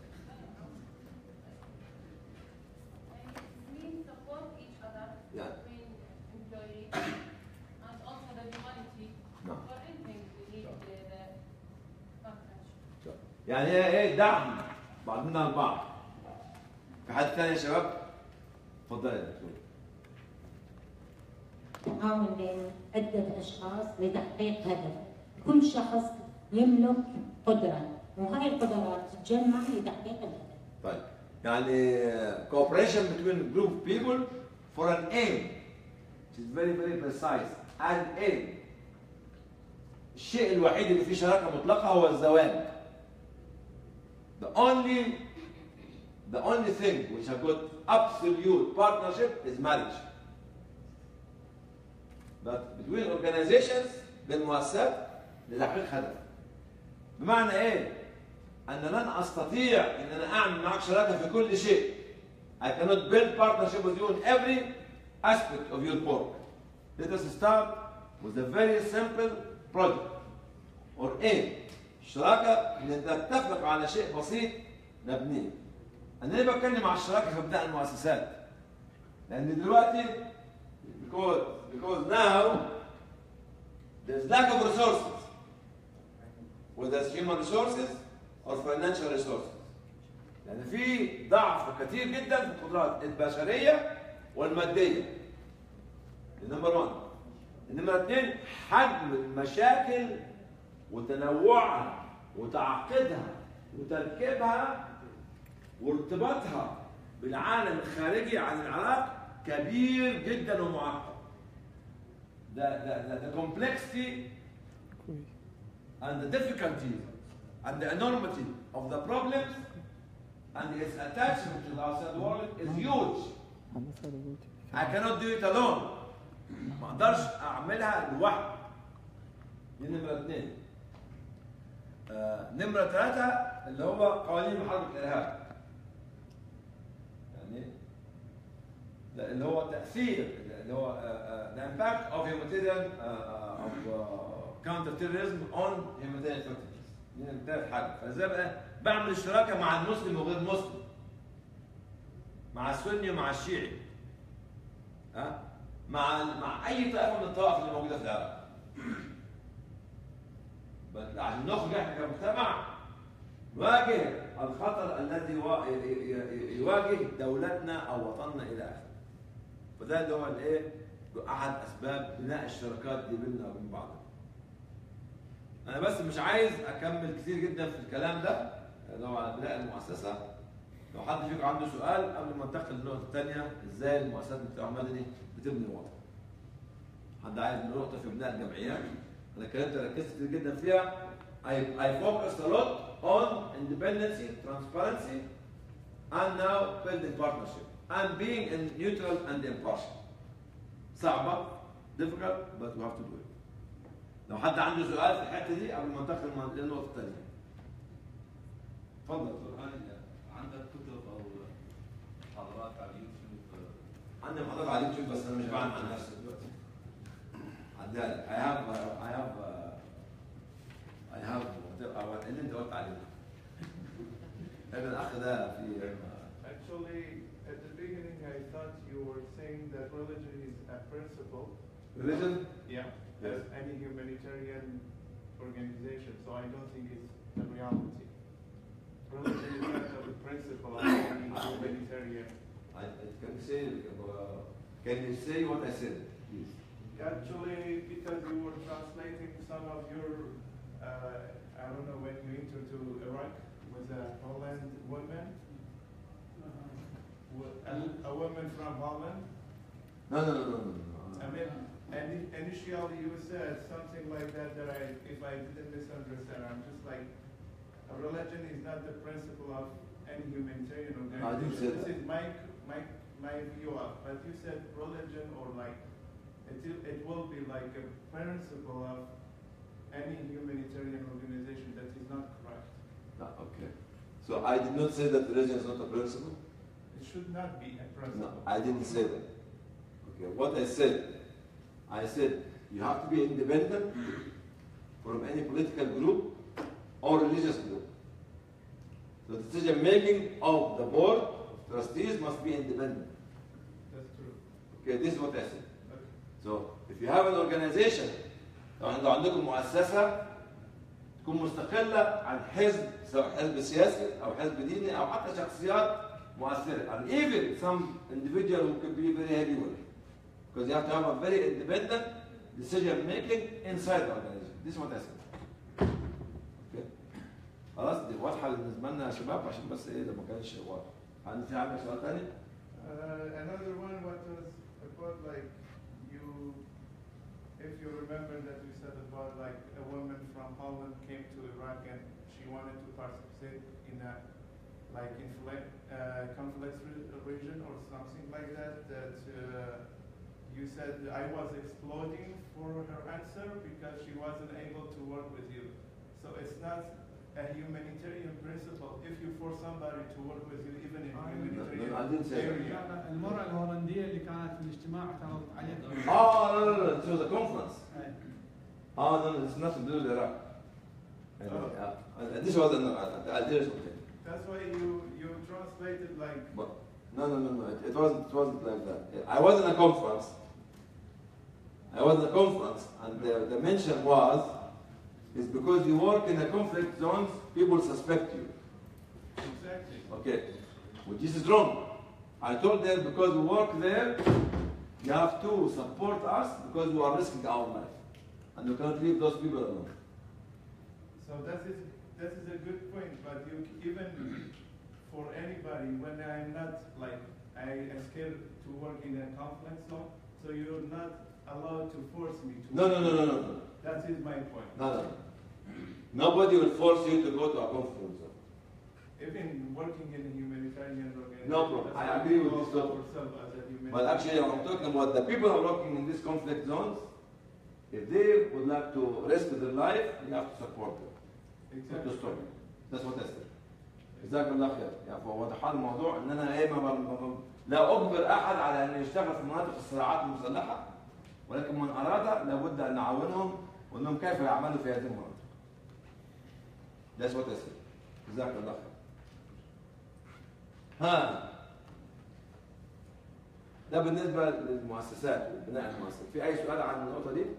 We support each other Yeah. between employees and also the humanity. No. For anything we need the, the partnership. يعني هي ايه دعم بعضنا البعض. في حد ثاني يا شباب؟ تفضل يا دكتور. تعاون بين عدة أشخاص لتحقيق هدف كل شخص يملك قدرة وهاي القدرات تتجمع لتحقيق الهدف طيب يعني cooperation between a group of people for an aim which is very very precise an aim الشيء الوحيد اللي فيه شراكة مطلقة هو الزواج the only the only thing which have got absolute partnership is marriage but between organizations بالمؤسسات لتحقيق هدف بمعنى ايه؟ ان لن استطيع ان انا اعمل معك شراكه في كل شيء. I cannot build partnership with you in every aspect of your work. Let us start with a very simple project or aim. الشراكه ان نتفق على شيء بسيط نبنيه. انا ليه بتكلم على الشراكه في ابناء المؤسسات؟ لان دلوقتي because because now there's lack of resources whether it's human resources or financial resources. يعني في ضعف كثير جدا في القدرات البشريه والماديه. نمبر 1 نمبر 2 حجم المشاكل وتنوعها وتعقيدها وتركيبها وارتباطها بالعالم الخارجي عن العراق كبير جدا ومعقد. The, the, the, the complexity and the difficulties and the enormity of the problems and its attachment to the outside world is huge. I cannot do it alone. ما اقدرش اعملها لوحدي. دي نمرة اثنين. آه نمرة ثلاثة اللي هو قوانين محاربة الإرهاب. يعني ده اللي هو تأثير اللي هو uh, uh, the impact of humanitarian uh, uh, of uh, counter terrorism on humanitarian activities. دي ثالث حاجة فازاي بقى بعمل الشراكة مع المسلم وغير المسلم مع السني ومع الشيعي ها مع مع أي طائفة من الطوائف اللي موجودة في العراق بس عشان نخرج احنا كمجتمع نواجه الخطر الذي وا- ي- ي- يواجه دولتنا او وطننا الى اخره. فده اللي هو الايه؟ احد اسباب بناء الشراكات دي بيننا وبين بعض. انا بس مش عايز اكمل كتير جدا في الكلام ده اللي هو على بناء المؤسسه. لو حد فيكم عنده سؤال قبل ما انتقل للنقطه الثانيه ازاي المؤسسات المجتمع المدني بتبني الوطن. حد عايز نقطه في بناء الجمعيات انا اتكلمت ركزت كتير جدا فيها I, I focused a lot on independency, transparency, and now building partnership and being in neutral and impartial. صعبة difficult but we have to do it. لو حد عنده سؤال في الحتة دي قبل ما ننتقل للنقطة الثانية. اتفضل عندك كتب او محاضرات على اليوتيوب عندي محاضرات على اليوتيوب بس انا مش بعمل عن نفسي دلوقتي. عندها لك I have uh, I have uh, I have whatever- اللي انت قلت عليه. هذا الاخ ده في Actually, at the beginning, I thought you were saying that religion is a principle. Religion? Yeah, Yes. as any humanitarian organization, so I don't think it's the reality. Religion is not the principle of any humanitarian. I, I can you say uh, can you say what I said, please? Actually, because you were translating some of your, uh, I don't know when you entered to Iraq with a Holland woman, Wo- a, a woman from Holland. No, no, no, no, no. no. I mean, and initially you said something like that, that I, if I didn't misunderstand, I'm just like, a religion is not the principle of any humanitarian I didn't organization. say that. This is my, my my view of, but you said religion or like, it, it will be like a principle of any humanitarian organization that is not correct. No, okay. So I did not say that religion is not a principle. It should not be a No, principle. I didn't say that. Okay, what I said, I said you have to be independent from any political group or religious group. The decision making of the board of trustees must be independent. That's true. Okay, this is what I said. Okay. So if you have an organization لو انتوا عندكم مؤسسه تكون مستقله عن حزب سواء حزب سياسي او حزب ديني او حتى شخصيات مؤثره and even some individual who could be very heavyweight because you have to have a very independent decision making inside the organization this is what I said okay. خلاص دي واضحه بالنسبه لنا يا شباب عشان بس ايه ده ما كانش واضح عندي في عندك سؤال ثاني؟ Uh, another one what was about like you, if you remember that you said about like a woman from Holland came to Iraq and she wanted to participate in a like inflict, uh, conflict re- region or something like that. That uh, you said I was exploding for her answer because she wasn't able to work with you. So it's not a humanitarian principle if you force somebody to work with you even in humanitarian I didn't say that. area. لا، لا، المرأة الهولندية اللي كانت في الاجتماع اعترضت عليها اه لا لا لا it was a conference أي. اه no no it's nothing to do with Iraq And, uh, this was an I'll tell you something That's why you you translated like But no, no, no, no. It, it wasn't. It wasn't like that. I was in a conference. I was in a conference, and the, the mention was, is because you work in the conflict zones, people suspect you. exactly. Okay, which is wrong. I told them because we work there, you have to support us because we are risking our life, and you cannot leave those people alone. So that is that is a good point. But you even for anybody when I'm not like I am scared to work in a conflict zone, so you're not allowed to force me to. No, no, no, no, no, no. That is my point. No, no. Nobody will force you to go to a conflict zone. Even working in a humanitarian organization. No problem. that's I why agree we with this call topic. ourselves as a humanitarian. But actually, I'm talking about the people who are working in these conflict zones. If they would like to risk their life, you have to support them. Not Exactly. to stop them. That's what I said. جزاكم الله خير. يعني فوضح لي الموضوع ان انا ايه ما ما- ما- لا اجبر احد على ان يشتغل في مناطق الصراعات المسلحه ولكن من اراد لابد ان نعاونهم ونقول لهم كيف يعملوا في هذه المناطق. That's what I said. جزاك الله خير. ها ده بالنسبه للمؤسسات وبناء المؤسسات. في اي سؤال عن النقطه دي؟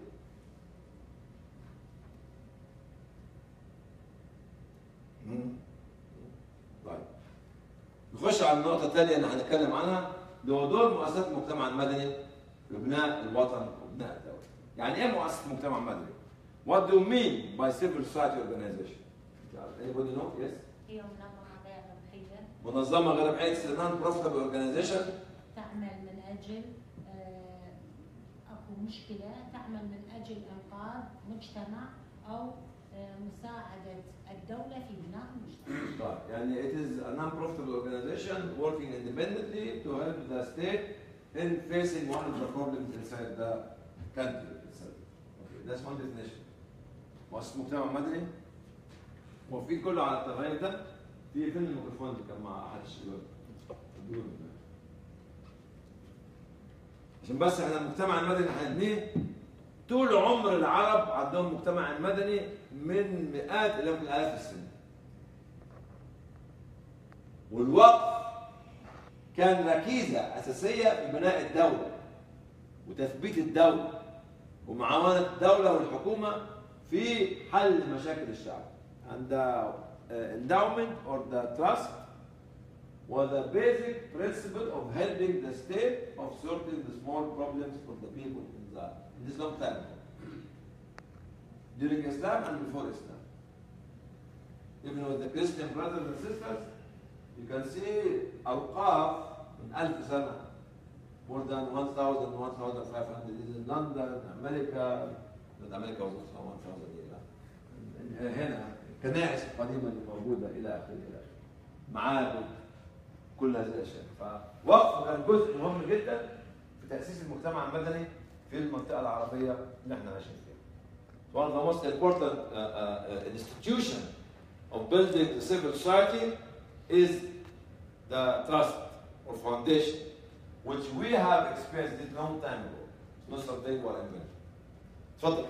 مم. طيب نخش على النقطة الثانية اللي هنتكلم عنها اللي هو دور مؤسسات المجتمع المدني في بناء الوطن وبناء الدولة. يعني إيه مؤسسة مجتمع مدني؟ What do you mean by civil society organization? Anybody know? Yes? هي منظمة غير ربحية منظمة غير ربحية it's a non-profitable organization تعمل من أجل آه، أكو مشكلة تعمل من أجل إنقاذ مجتمع أو آه، مساعدة الدولة في بناء المجتمع طيب يعني it is a non-profitable organization working independently to help the state in facing one of the problems inside the country itself. Okay, that's one definition. مؤسسة مجتمع مدني وفي كله على التغير ده في فين الميكروفون اللي كان مع احد الشباب ادوله. عشان بس احنا المجتمع المدني هنبنيه طول عمر العرب عندهم مجتمع مدني من مئات الى من الاف السنين والوقف كان ركيزة أساسية في بناء الدولة وتثبيت الدولة ومعاونة الدولة والحكومة في حل مشاكل الشعب. And the uh, endowment or the trust was a basic principle of helping the state of sorting the small problems for the people in, the, in this long time. During Islam and before Islam. Even with the Christian brothers and sisters, you can see أوقاف من ألف سنة more than 1,000, 1,500 in London, America, not America was also 1,000 years. هنا الكنائس القديمة اللي موجودة إلى آخره إلى آخره. معابد كل هذه الاشياء فوقف كان جزء مهم جدا في تاسيس المجتمع المدني في المنطقه العربيه اللي احنا عايشين فيها. One of the most important uh, uh, institution of building the civil society is the trust or foundation, which we have experienced it long time ago. It's not something what I'm doing. تفضل.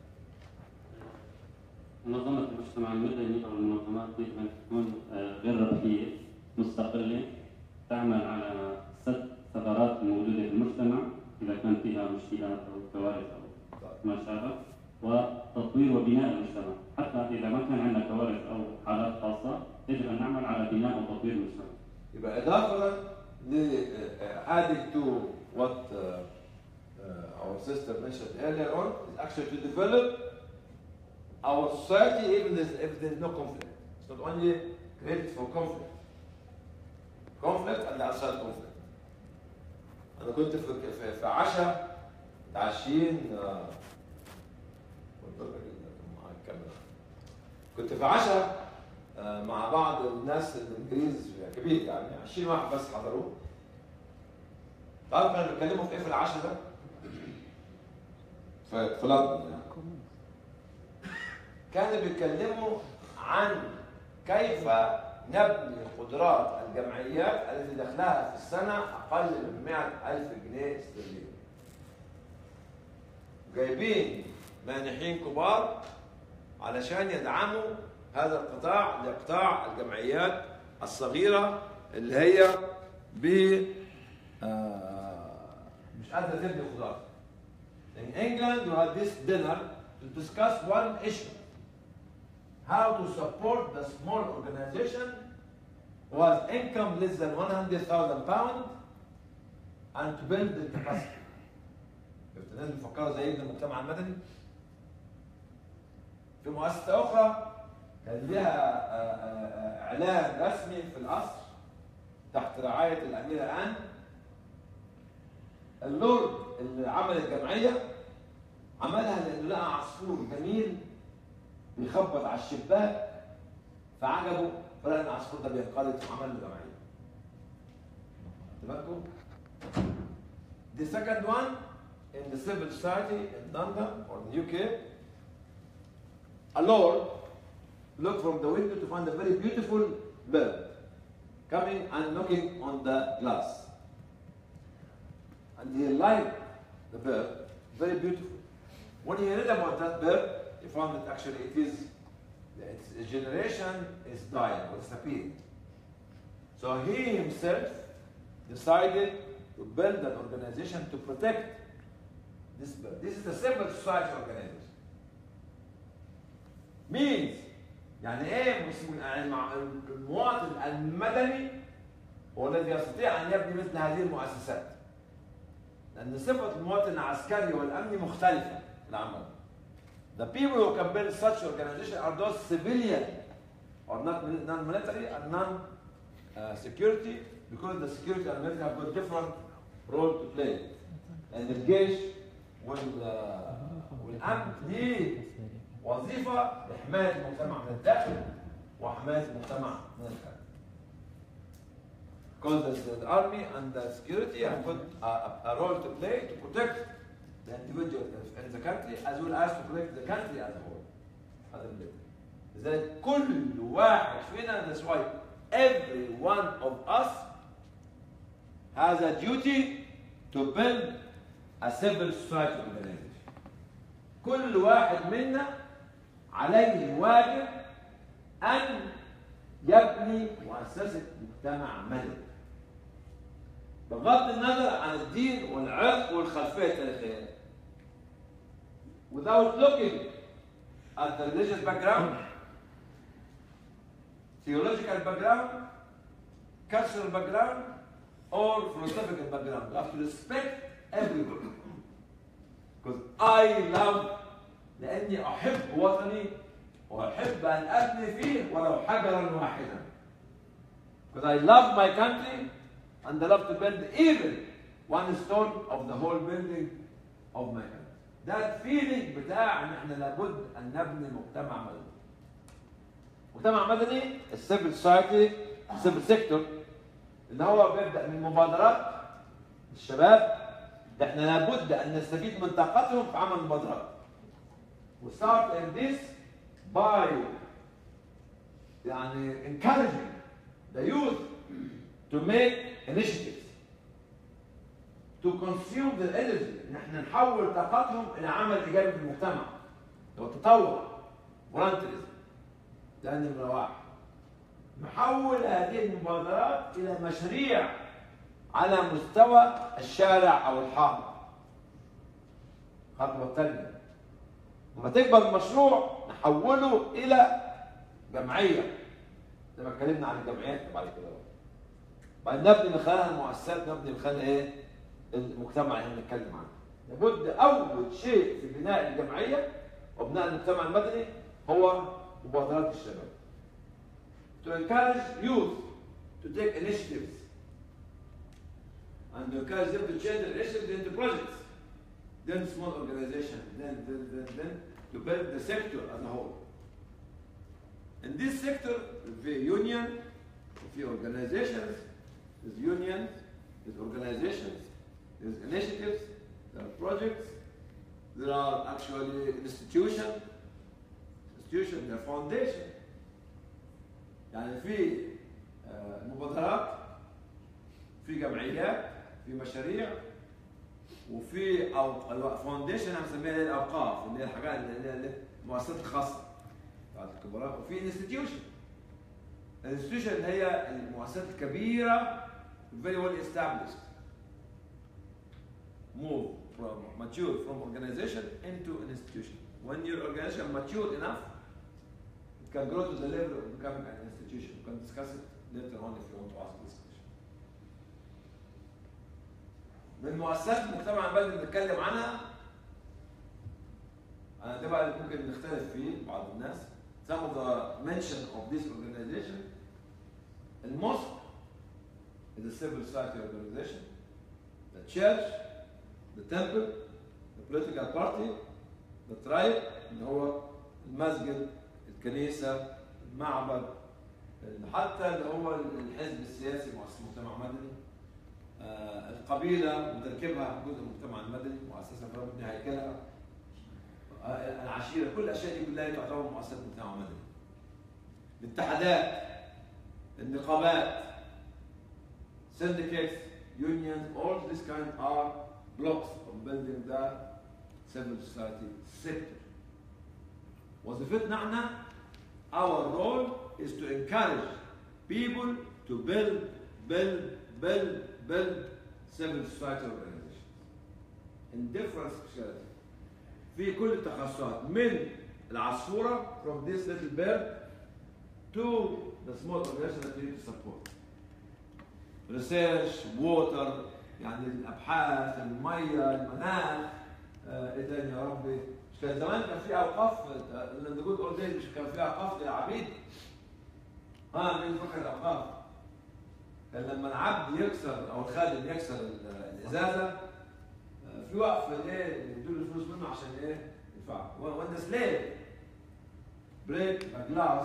منظمة المجتمع المدني أو المنظمات دي أن تكون آه، غير ربحية مستقلة تعمل على سد ثغرات الموجودة في المجتمع إذا كان فيها مشكلات أو كوارث أو ما شابه وتطوير وبناء المجتمع حتى إذا ما كان عندنا كوارث أو حالات خاصة يجب أن نعمل على بناء وتطوير المجتمع يبقى إضافة ل uh, adding to what uh, uh, our sister mentioned earlier on is actually to develop our society even if if there is no conflict. It's not only created for conflict. Conflict and outside conflict. أنا كنت في في, في عشاء عشرين مع الكاميرا كنت في عشاء آه، مع بعض الناس الانجليز كبير يعني 20 واحد بس حضروه تعرف كانوا بيتكلموا في ايه في العشاء ده؟ في في لندن يعني. كانوا بيتكلموا عن كيف نبني قدرات الجمعيات التي دخلها في السنة أقل من 100 ألف جنيه استرليني. جايبين مانحين كبار علشان يدعموا هذا القطاع لإقطاع الجمعيات الصغيرة اللي هي ب آه، مش قادرة تبني خضار. In England, you had this dinner to discuss one issue. How to support the small organization who has income less than 100,000 pounds and to build the capacity. شفت الناس بيفكروا زي ابن المجتمع المدني في مؤسسة أخرى كان لها آه، آه، إعلان رسمي في القصر تحت رعاية الأميرة آن اللورد اللي عمل الجمعية عملها لأنه لقى عصفور جميل بيخبط على الشباك فعجبه فلقى ان العصفور ده بينقرض وعمل له جمعيه. خدت بالكم؟ The second one in the civil society in London or the UK, a lord looked from the window to find a very beautiful bird coming and knocking on the glass. And he liked the bird, very beautiful. When he read about that bird, he found that actually it is, its generation is dying or disappearing. So he himself decided to build an organization to protect this bird. This is a civil society organization. Means يعني ايه مسلم يعني مع- المواطن المدني هو الذي يستطيع ان يبني مثل هذه المؤسسات. لان صفه المواطن العسكري والامني مختلفه في العمل. The people who can build such organization are those civilian or not non-military and non-security because the security and military have got different role to play. And الجيش وال والامن ليه وظيفه لحمايه المجتمع من الداخل وحمايه المجتمع من الخارج. Because the, the army and the security have got a, a, a role to play to protect the individual in the country as well as to protect the country as a whole. هذا البيت. لذلك كل واحد فينا that's why every one of us has a duty to build a civil society organization. كل واحد منا عليه واجب أن يبني مؤسسة مجتمع مدني. بغض النظر عن الدين والعرق والخلفية التاريخية. Without looking at the religious background, theological background, cultural background, or philosophical background. You have to respect everyone. Because I love لأني أحب وطني وأحب أن أبني فيه ولو حجرا واحدا. Because I love my country and I love to build even one stone of the whole building of my country. ده الفيلينج بتاع ان احنا لابد ان نبني مجتمع مدني. مجتمع مدني السيفل سوسايتي السيفل سيكتور ان هو بيبدا من مبادرات الشباب احنا لابد ان نستفيد من طاقتهم في عمل مبادرات وستارت in this by يعني encouraging the youth to make initiatives to consume the energy ان احنا نحول طاقتهم الى عمل ايجابي في المجتمع والتطور volunteerism ده نمره واحد نحول هذه المبادرات الى مشاريع على مستوى الشارع او الحاره الخطوه الثانيه لما تكبر المشروع نحوله الى جمعيه زي ما اتكلمنا عن الجمعيات بعد كده بعد نبني من خلالها المؤسسات نبني من خلالها ايه؟ المجتمع اللي احنا بنتكلم عنه. لابد اول شيء في بناء الجمعيه وبناء المجتمع المدني هو مبادرات الشباب. To encourage youth to take initiatives and to encourage them to change their initiatives into projects, then small organization, then, then, then, then to build the sector as a whole. In this sector, the union, the organizations, there's unions, there's organizations, there's initiatives, there are projects, there are actually institutions, institution, there are foundation. يعني في آه، مبادرات في جمعيات في مشاريع وفي او فاونديشن هنسميها هي الاوقاف اللي هي الحاجات اللي هي المؤسسات الخاصه بتاعت الكبراء وفي انستتيوشن الانستتيوشن اللي هي المؤسسات الكبيره very well established move from mature from organization into an institution when your organization mature enough it can grow to the level of becoming an institution we can discuss it later on if you want to ask this question من مؤسسات المجتمع المدني اللي بنتكلم عنها انا ده بقى اللي ممكن نختلف فيه بعض الناس some of the mention of this organization the mosque is a civil society organization the church the temple the political party the tribe اللي هو المسجد الكنيسة المعبد حتى اللي هو الحزب السياسي مؤسسة المجتمع المدني آه، القبيلة وتركيبها جزء من المجتمع المدني مؤسسة ربنا هيكلها آه، العشيرة كل الأشياء دي كلها تعتبر مؤسسات مجتمع مدني الاتحادات النقابات syndicates unions all this kind are blocks of building the civil society sector وظيفتنا احنا our role is to encourage people to build build build build civil society organizations in different specialties في كل التخصصات من العصفورة from this little bird to the small organization that we need to support research water يعني الابحاث الميه المناخ آه، ايه تاني يا ربي مش كان زمان كان في اوقاف اللي جود اولد مش كان في اوقاف للعبيد ها مين فاكر الاوقاف كان لما العبد يكسر او الخادم يكسر ال- الازازه آه، في وقف الايه يدوا له الفلوس منه عشان ايه يدفع وان سليف بريك جلاس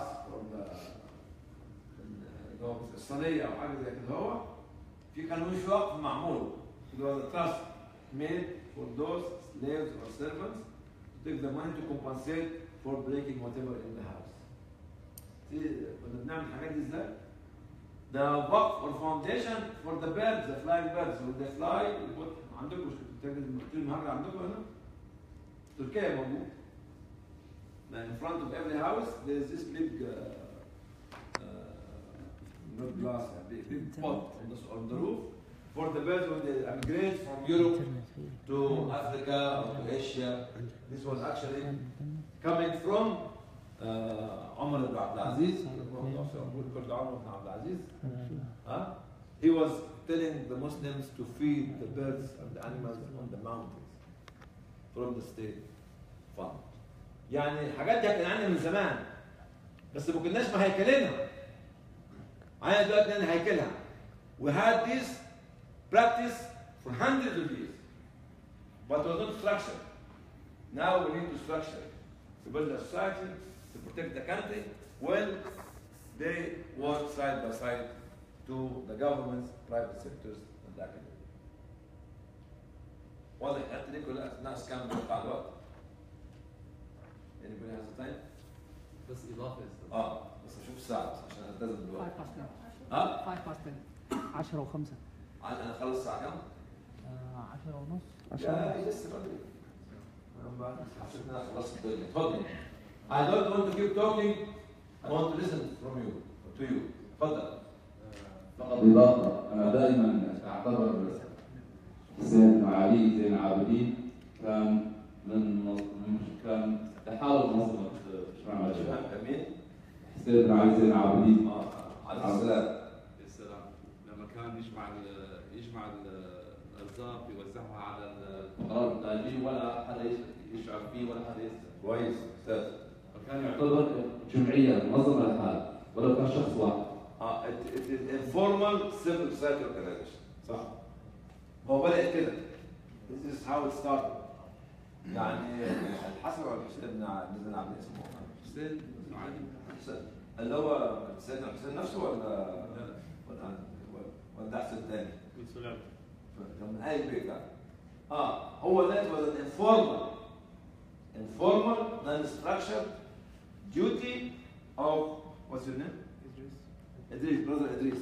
اللي هو الصينيه او حاجه زي كده هو في كان في وقف معمول اللي هو تراست made for those slaves or servants to take the money to compensate for breaking whatever in the house. في كنا بنعمل الحاجات دي ازاي؟ ده وقف or foundation for the birds, the flying birds. When they fly, يبقى عندكم مش تجد المكتير النهارده عندكم هنا؟ تركيا موجود. In front of every house, there is this big uh, uh, not glass, a big, big pot on the, on the roof for the birds when they migrate from Europe to Africa or to Asia. This was actually coming from uh, Omar ibn Abdul Aziz. Kurd Omar ibn Abdul Aziz. Huh? He was telling the Muslims to feed the birds and the animals on the mountains from the state fund. يعني الحاجات دي كان عندنا من زمان بس ما كناش مهيكلينها. عندنا دلوقتي عندنا هيكلها. We had this practice for hundreds of years, but it was not structured. Now we need to structure it, to build a society, to protect the country, when they work side by side to the governments, private sectors, and the academy. واضح حتى دي كلها ناس كان بيوقع الوقت. Anybody has the time؟ بس اضافه يا استاذ اه بس اشوف الساعة بس عشان التزم بالوقت. 5 past 10 ها؟ 5 past 10 10 و5 انا اخلص الساعة كام؟ 10 ونص يا لسه بدري. أنا بعد حسيت ان انا خلصت الدنيا. اتفضل. I don't want to keep talking. I want to listen from you to you. اتفضل. فقط إضافة أنا دائما أعتبر حسين علي زين العابدين كان من من كان تحاول منظمة شمع الشباب مين؟ حسين بن علي زين العابدين عليه السلام. يا سلام لما كان يجمع ال- يجمع ال- الارزاق يوزعها على الفقراء المحتاجين ولا حدا يش- يشعر فيه ولا حدا يسال كويس استاذ فكان يعتبر جمعية منظمة لحالها ولو كان شخص واحد اه it, it is informal civil society organization صح هو بدأ كده this is how it started يعني الحسن ولا الحسين بن ع- بن عبد اسمه حسين بن علي حسين اللي هو سيدنا الحسين نفسه ولا ولا ولا ده حسين تاني؟ كان من اي بيت يعني اه هو that was an informal informal non-structured duty of what's your name؟ ادريس برادر ادريس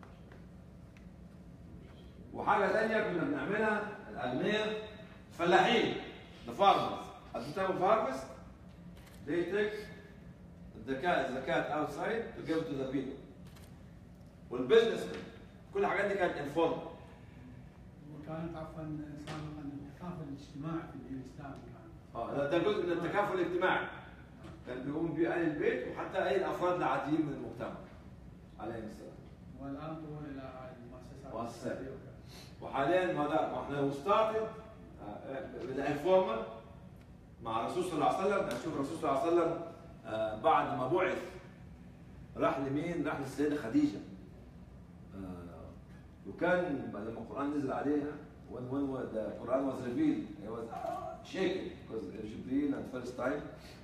وحاجه ثانيه كنا بنعملها الاغنياء فلاحين the farmers at the time of harvest they take the cat the cat outside to give to the people والبزنس كل الحاجات دي كانت informal وكانت عفوا سابقا الثقافه الاجتماع في الدين الاسلامي كان اه ده- ده جزء من التكافل الاجتماعي كان بيقوم بيه اهل البيت وحتى اي الافراد العاديين من المجتمع عليهم السلام والان طبعا الى المؤسسات مؤسسات وحاليا ما ده ما احنا ستارتد بدأ انفورمال مع الرسول صلى الله عليه وسلم نشوف الرسول صلى الله عليه وسلم آه، بعد ما بعث راح لمين؟ راح للسيده خديجه آه، وكان بعد ما القران نزل عليها when when wa- the Quran was revealed he was shaking because Jibril and first time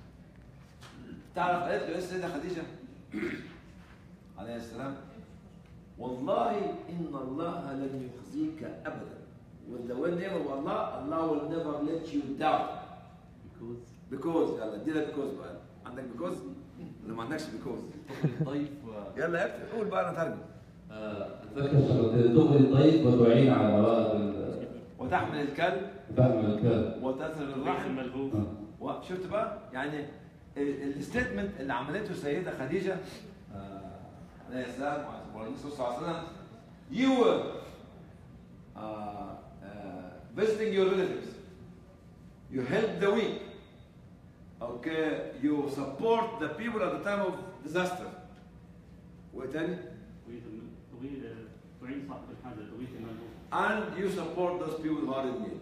تعرف قالت له ايه السيده خديجه عليه السلام والله ان الله لن يخزيك ابدا with the one name of Allah Allah will never let you down because because يلا ادينا because بقى عندك because ولا ما عندكش because الضيف يلا اكتب قول بقى انا ترجم أتذكر شغلتين تغري الضيف وتعين على مواد ال- وتحمل الكلب فهم الكلام وتثر الرحم و- شفت بقى يعني الستيتمنت اللي عملته السيده خديجه آه، عليه السلام والرسول صلى الله عليه وسلم you were uh, uh, visiting your relatives you help the weak okay you support the people at the time of disaster وتاني تغير تعين صاحب الحاجه تغيث الملهوف and you support those people who are in need.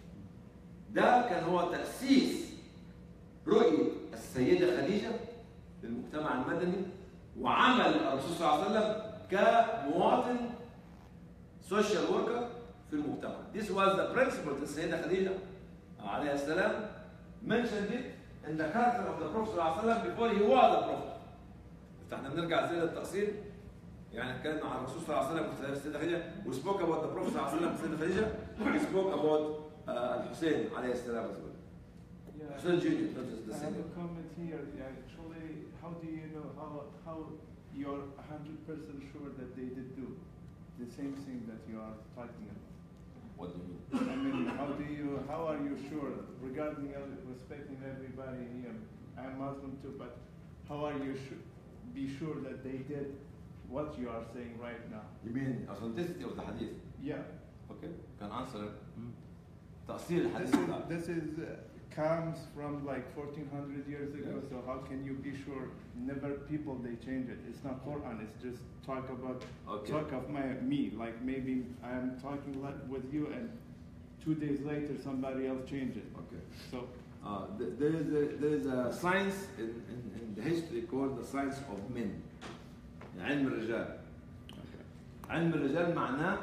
ده كان هو تأسيس رؤية السيدة خديجة للمجتمع المدني وعمل الرسول صلى الله عليه وسلم كمواطن social worker في المجتمع. This was the principle السيدة خديجة عليه السلام mentioned it in the character of the Prophet صلى الله عليه وسلم before he was a prophet. فاحنا بنرجع زي التقصير يعني اتكلمنا عن الرسول صلى الله عليه وسلم وسيدة السيدة خديجة we spoke about the Prophet صلى الله عليه وسلم والسيدة خديجة we spoke about uh, الحسين عليه السلام as well. Yeah. Hussein Junior, not just the I have senior. a comment here. Actually, how do you know how how you're hundred percent sure that they did do the same thing that you are talking about? What do you mean? I mean, how do you how are you sure regarding every- respecting everybody here? I'm Muslim too, but how are you su- be sure that they did what you are saying right now? You mean authenticity of the hadith? Yeah. Okay, can answer it. تأصيل This الحديث is, بتاعك. this is uh, comes from like 1400 years ago. So how can you be sure? Never people they change it. It's not Quran. It's just talk about Okay. talk of my me. Like maybe I'm talking like with you, and two days later somebody else change it. Okay. So Uh, th- there is a, there is a science in, in, in the history called the science of men. علم الرجال. علم الرجال معناه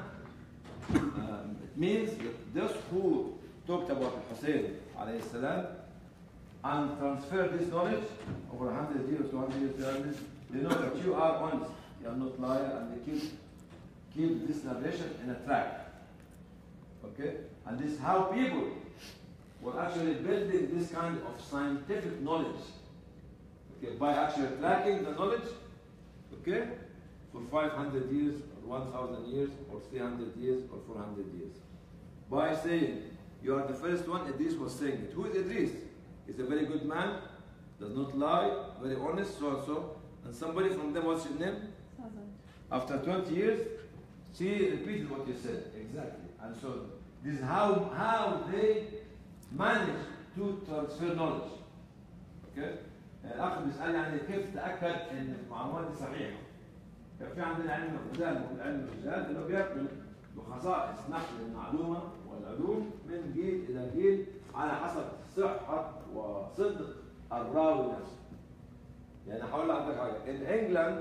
um, it means that those who talked about Hussein عليه السلام and transferred this knowledge over 100 years, 200 years, 300 years, they know that you are honest, you are not liar, and they keep keep this narration in a track. Okay? And this is how people were actually building this kind of scientific knowledge. Okay, by actually tracking the knowledge, okay, for 500 years, or 1,000 years, or 300 years, or 400 years. By saying, you are the first one, Idris was saying it. Who is Idris? He's a very good man, does not lie, very honest, so and so. And somebody from them, what's your name? After 20 years, she repeated what you said, exactly. And so this is how, how they manage to transfer knowledge. Okay? الأخ بيسألني يعني كيف تأكد إن المعلومات دي صحيحة؟ كان في عندنا علم الغزال علم الرجال إنه بيعمل بخصائص نقل المعلومة والعلوم من جيل إلى جيل على حسب صحة وصدق الراوي نفسه. يعني هقول لحضرتك حاجة، in England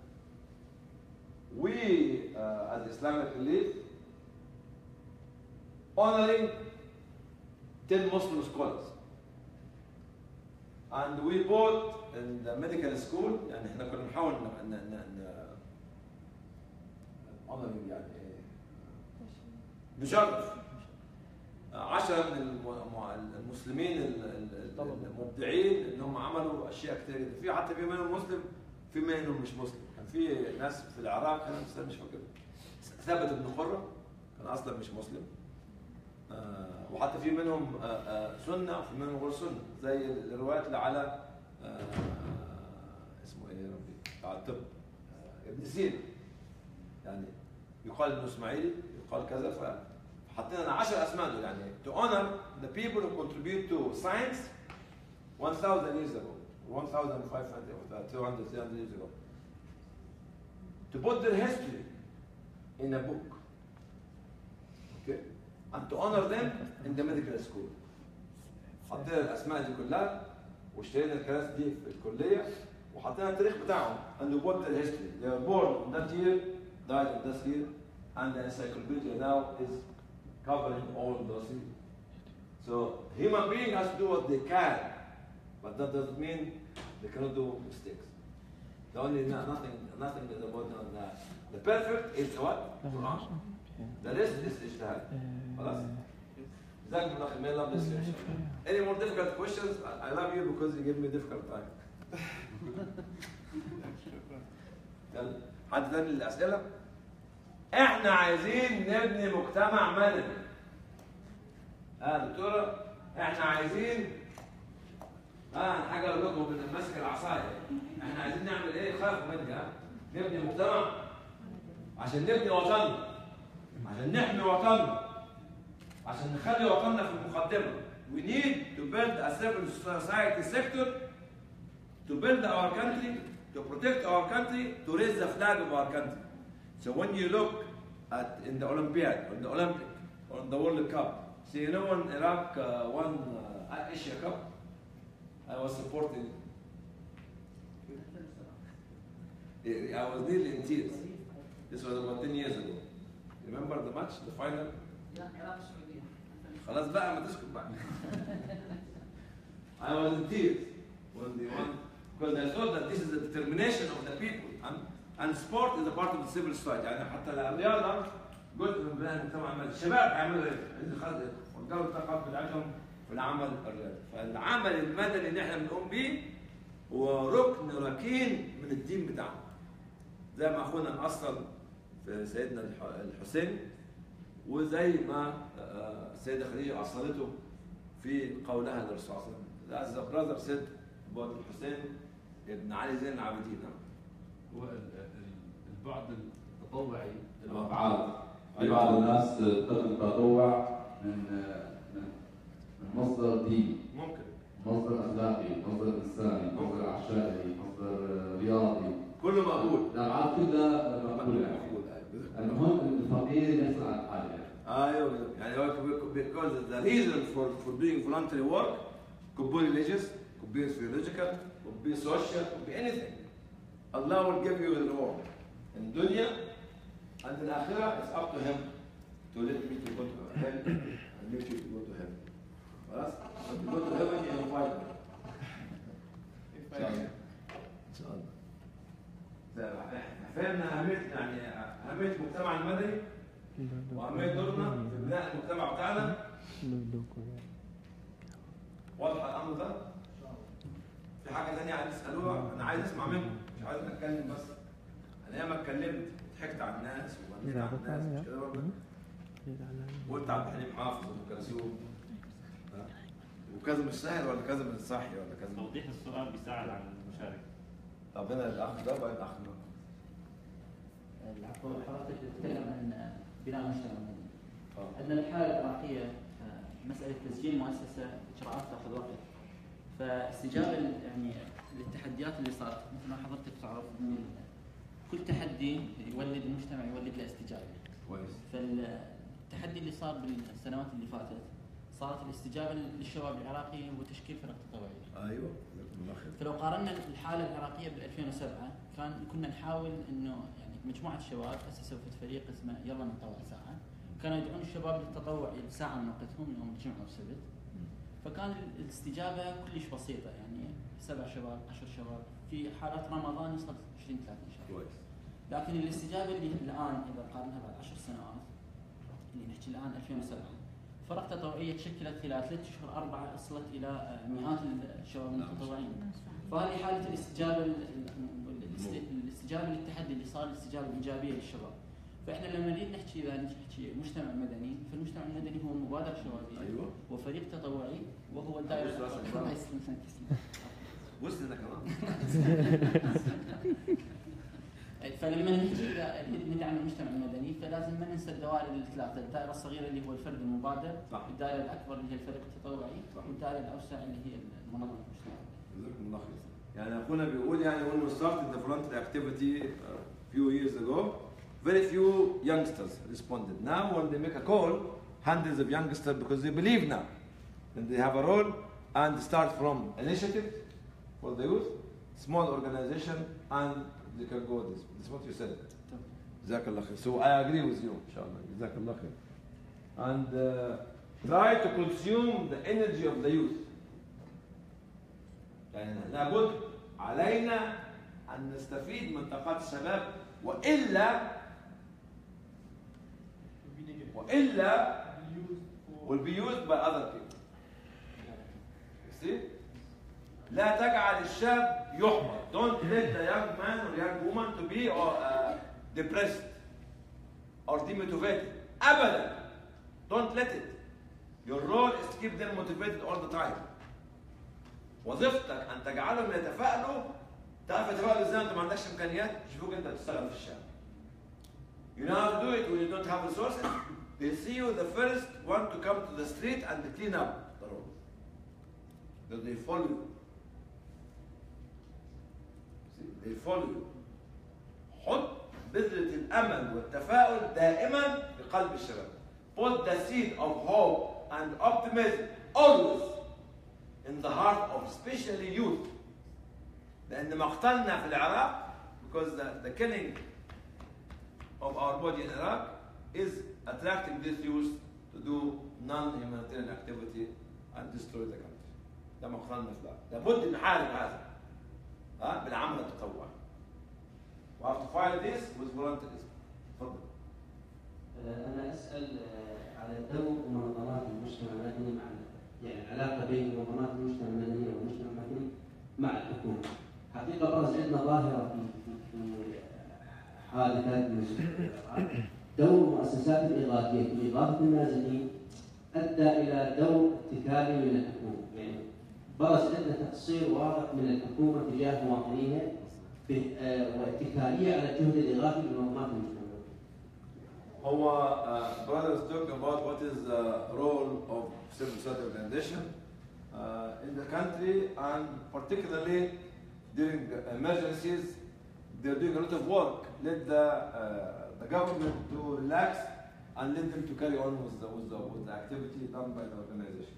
we uh, as Islamic elite honoring 10 Muslim scholars. And we bought in the medical school يعني احنا كنا بنحاول ن- ن- ن- ن- honoring يعني إيه؟ نشرف عشرة من الم- الم- المسلمين ال- ال- ال- المبدعين انهم عملوا اشياء كثير جدا في حتى في منهم مسلم في منهم مش مسلم كان في ناس في العراق انا بس مش فاكر ثابت بن قره كان اصلا مش مسلم آه، وحتى في منهم آه، آه، سنه وفي منهم غير سنه زي الروايات اللي على آه، اسمه ايه يا ربي بتاع الطب آه، ابن سينا يعني يقال انه اسماعيلي يقال كذا ف- فحطينا لنا 10 اسماء دول يعني to honor the people who contribute to science 1000 years ago 1500 or 200 300 years ago to put their history in a book okay and to honor them in the medical school حطينا الاسماء دي كلها واشترينا الكراسي دي في الكليه وحطينا التاريخ بتاعهم and we put their history they were born in that year died in this year and the encyclopedia now is covering all those years so human being has to do what they can but that doesn't mean they cannot do mistakes the only no, nothing nothing is about the, the perfect is what Quran the rest is اجتهاد خلاص جزاكم الله خير may Allah bless you إن شاء الله. any more difficult questions I, I love you because you give me difficult time يلا. حد ثاني للاسئله احنا عايزين نبني مجتمع مدني اه دكتوره احنا عايزين اه حاجه اقول لكم من ماسك العصايه احنا عايزين نعمل ايه خافوا مني ها نبني مجتمع عشان نبني وطننا عشان نحمي وطننا عشان نخلي وطننا في المقدمه we need to build a civil society sector to build our country to protect our country to raise the flag of our country so when you look at in the olympiad or the olympic or the world cup so you know when iraq uh, won uh, asia cup i was supporting I was nearly in tears. This was about 10 years ago. Remember the match, the final? خلاص بقى ما تسكت بقى. I was in tears when they won because I thought that this is the determination of the people and, and sport is a part of the civil society يعني حتى الرياضة جزء من بناء المجتمع المدني الشباب هيعملوا ايه؟ اللي خد وجروا الطاقات بتاعتهم في العمل الرياضي فالعمل المدني اللي احنا بنقوم بيه هو ركن ركين من الدين بتاعنا زي ما اخونا اصل في سيدنا الح- الحسين وزي ما آه، السيده خديجه اصلته في قولها للرسول صلى الله عليه وسلم As the brother said about الحسين ابن علي زين العابدين هو ال- ال- البعد التطوعي الأفعال في بعض الناس تقدم تطوع من من من مصدر ديني ممكن مصدر أخلاقي مصدر إنساني مصدر عشائري مصدر رياضي كله مقبول الأفعال كلها مقبولة يعني المهم إن الفقير يحصل على الحاجة يعني. ايوه يعني هو because the reason for for doing voluntary work could be religious, could be theological, could be social, could be anything. Allah will give you the reward. In dunya and in akhirah, it's up to Him to let me to go to hell and let you to go to heaven. خلاص؟ When you go to heaven, you invite me. If إن شاء I الله. إن شاء الله. زي ما احنا فهمنا اهميه يعني اهميه المجتمع المدني واهميه دورنا في بناء المجتمع بتاعنا واضح الامر ده؟ في حاجه ثانيه عايز تسالوها انا عايز اسمع منكم مش عايز اتكلم بس انا ياما اتكلمت ضحكت على الناس وغنيت على الناس مش كده برضه وقلت عبد الحليم حافظ وام كلثوم ها؟ وكذا مش سهل ولا كذا مش صحي ولا كذا توضيح السؤال بيساعد على المشاركة طب هنا الاخ ده وبعدين الاخ ده العفو حضرتك تتكلم عن بناء المجتمع المدني. عندنا الحالة العراقية آه، مسألة تسجيل مؤسسة إجراءات تأخذ وقت. فاستجابة ال- يعني للتحديات اللي صارت مثل ما حضرتك تعرف إن كل تحدي يولد المجتمع يولد له استجابة. كويس فالتحدي اللي صار بالسنوات اللي فاتت صارت الاستجابة للشباب العراقي هو تشكيل فرق تطوعية. ايوه جزاكم الله خير فلو قارنا الحاله العراقيه بال 2007 كان كنا نحاول انه يعني مجموعه شباب اسسوا في فريق اسمه يلا نتطوع ساعه كانوا يدعون الشباب للتطوع ساعه من وقتهم يوم الجمعه والسبت فكان ال- الاستجابه كلش بسيطه يعني سبع شباب عشر شباب في حالات رمضان يوصل 20 30 شباب كويس لكن الاستجابه اللي الان اذا قارنها بعد 10 سنوات اللي نحكي الان 2007 فرق تطوعيه تشكلت خلال ثلاث اشهر اربعه وصلت الى آه، مئات الشباب المتطوعين فهذه حاله الاستجابه ال- ال- الاست- الاستجابه للتحدي اللي صار الاستجابه الايجابيه للشباب فاحنا لما نريد نحكي اذا نحكي مجتمع مدني فالمجتمع المدني هو مبادره شبابيه أيوة. وفريق تطوعي وهو الدائره أبوس راسك الله بقى. يسلمك بص انا كمان فلما نحكي اذا ندعم المجتمع المدني فلازم ما ننسى الدوائر الثلاثه، الدائره الصغيره اللي هو الفرد المبادر، صح. الدائره الاكبر اللي هي الفريق التطوعي، والدائره الاوسع اللي هي المنظمه المجتمعيه. جزاكم الله خير يعني اخونا بيقول يعني when we started the voluntary activity a few years ago very few youngsters responded now when they make a call hundreds of youngsters because they believe now and they have a role and start from initiative for the youth small organization and they can go this this is what you said جزاك الله خير so I agree with you ان شاء الله جزاك الله خير and uh, try to consume the energy of the youth يعني لابد علينا ان نستفيد من طاقات الشباب والا والا will be used by other people. You see? لا تجعل الشاب يحبط. Don't let the young man or young woman to be uh, depressed or demotivated. أبدا. Don't let it. Your role is to keep them motivated all the time. وظيفتك ان تجعلهم يتفائلوا تعرف يتفائلوا ازاي انت ما عندكش امكانيات يشوفوك انت بتشتغل في الشارع. You know how to do it when you don't have resources. They see you the first one to come to the street and clean up the road. Because they follow you. See, they follow you. حط بذرة الأمل والتفاؤل دائما في قلب الشباب. Put the seed of hope and optimism always in the heart of especially youth. لأن مقتلنا في العراق because the, the killing of our body in Iraq is attracting these youth to do non-humanitarian activity and destroy the country. ده مقتلنا في العراق. لابد نحارب هذا. ها بالعمل التطوعي. We have to fight this with volunteerism. تفضل. أنا أسأل آه، على دور منظمات المجتمع المدني مع يعني العلاقة بين منظمات المجتمع المدني والمجتمع المدني مع الحكومة. حقيقة برز عندنا ظاهرة في في في حادثات من دور المؤسسات الإغاثية في إغاثة النازلين أدى إلى دور اتكالي من الحكومة، يعني برز عندنا تقصير واضح من الحكومة تجاه مواطنيها في- آه، واتكالية على الجهد الإغاثي لمنظمات المجتمع. هو uh, brothers talking about what is the role of civil society organization uh, in the country and particularly during the emergencies they're doing a lot of work let the, uh, the government to relax and let them to carry on with the, with the, with the activity done by the organization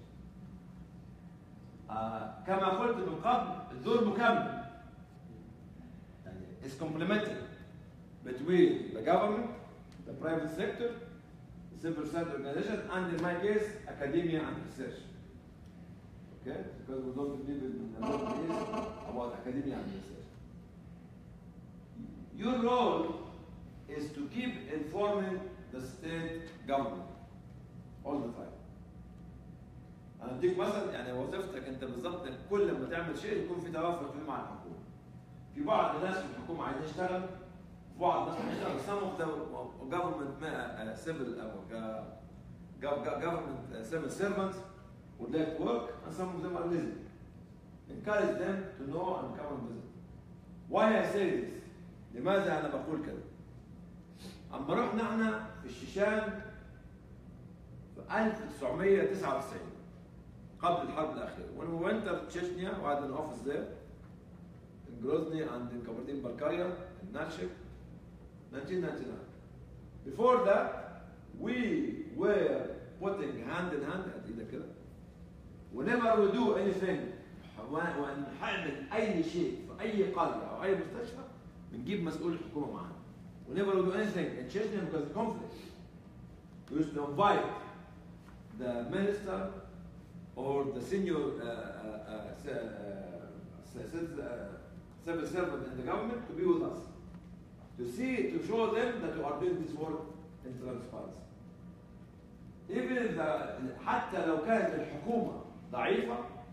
uh, كما قلت من قبل الدور مكمل يعني is complementary between the government the private sector, the civil society organization, and in my case, academia and research. Okay? Because we don't believe in a lot of things about academia and research. your role is to keep informing the state government all the time. انا اديك مثلا يعني وظيفتك انت بالظبط إنك كل ما تعمل شيء يكون في توافق فيه مع الحكومه. في بعض الناس في الحكومه عايزين يشتغل في بعض الناس عايزين يشتغل some of the government uh, civil uh, gov- gov- government uh, civil servants would like to work and some of them are lazy. Encourage them to know and come and visit. Why I say this? لماذا انا بقول كده؟ اما رحنا احنا في الشيشان في 1999 قبل الحرب الاخيره when we went to Chechnya we had an office there in Grozny and in Kabardin-Balkaria in Nashik 1999 before that we were putting hand in hand either كده whenever we do anything ونعمل اي شيء في اي قريه او اي مستشفى بنجيب مسؤول الحكومه معانا whenever we do anything in Chechnya because of conflict we used to invite the minister or the senior uh, uh, uh, se- uh, se- uh, civil servant in the government to be with us to see to show them that we are doing this work in transparency even if the, حتى لو كانت الحكومه ضعيفه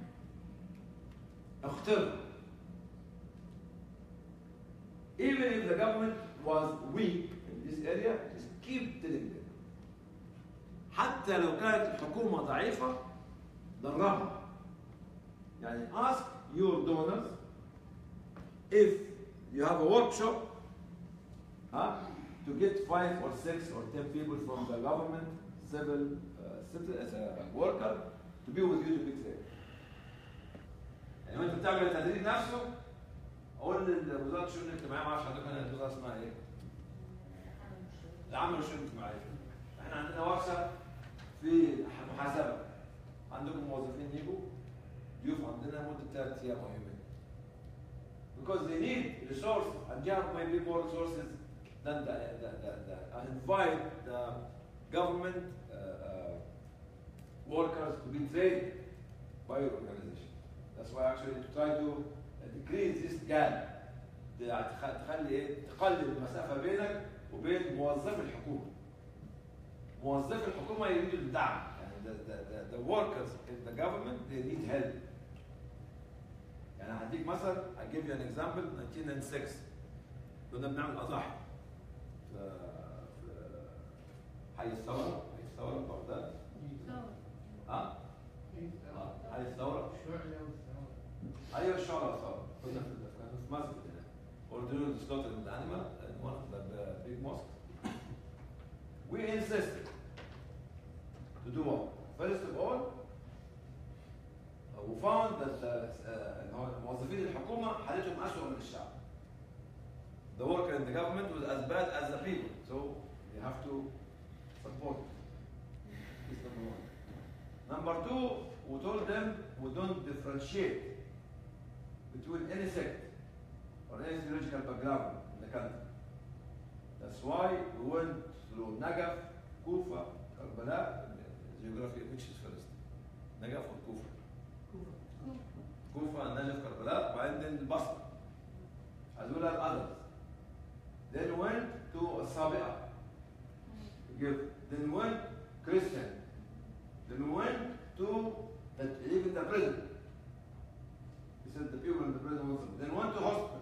اخترها even if the government was weak in this area just keep telling them حتى لو كانت الحكومه ضعيفه دربها يعني ask your donors if you have a workshop huh, to get five or six or ten people from the government civil uh, civil as a worker to be with you to be trained يعني وانت بتعمل التدريب نفسه قول لوزاره الشؤون الاجتماعيه ما اعرفش عندكم هنا الوزاره اسمها ايه؟ العمل والشؤون الاجتماعيه احنا عندنا ورشه في محاسبه عندكم موظفين يجوا ضيوف عندنا مده ثلاث ايام او يومين because they need resources and you have maybe more resources than the, the, the, the and invite the government uh, uh, workers to be trained by your organization. That's why actually to try to decrease this gap تخ- تخلي ايه تقلل المسافه بينك وبين موظفي الحكومه. موظفي الحكومه يريدوا الدعم يعني the, the, the, the workers in the government they need help. يعني هديك مثلا I give you an example 1996 كنا بنعمل اضاحي في في حي الثوره حي الثوره في بغداد اه آه، حي الثوره ايوه الشعراء الثوره كنا في كنا في مسجد هناك or doing the slaughter of the animal in one of the uh, big mosques we insisted to do what first of all we found that uh, uh, إن هو موظفين الحكومه حالتهم اسوء من الشعب the worker in the government was as bad as the people so you have to support this number one number two we told them we don't differentiate between any sect or any theological background in the country. That's why we went through Nagaf, Kufa, Karbala, geography which is first. Nagaf or Kufa? Kufa, Najaf, Karbala, and then Basra, as well as others. Then went to Sabi'a, give. Then went Christian. Then went to the, even the prison. He said the people in the prison also. Then went to hospitals.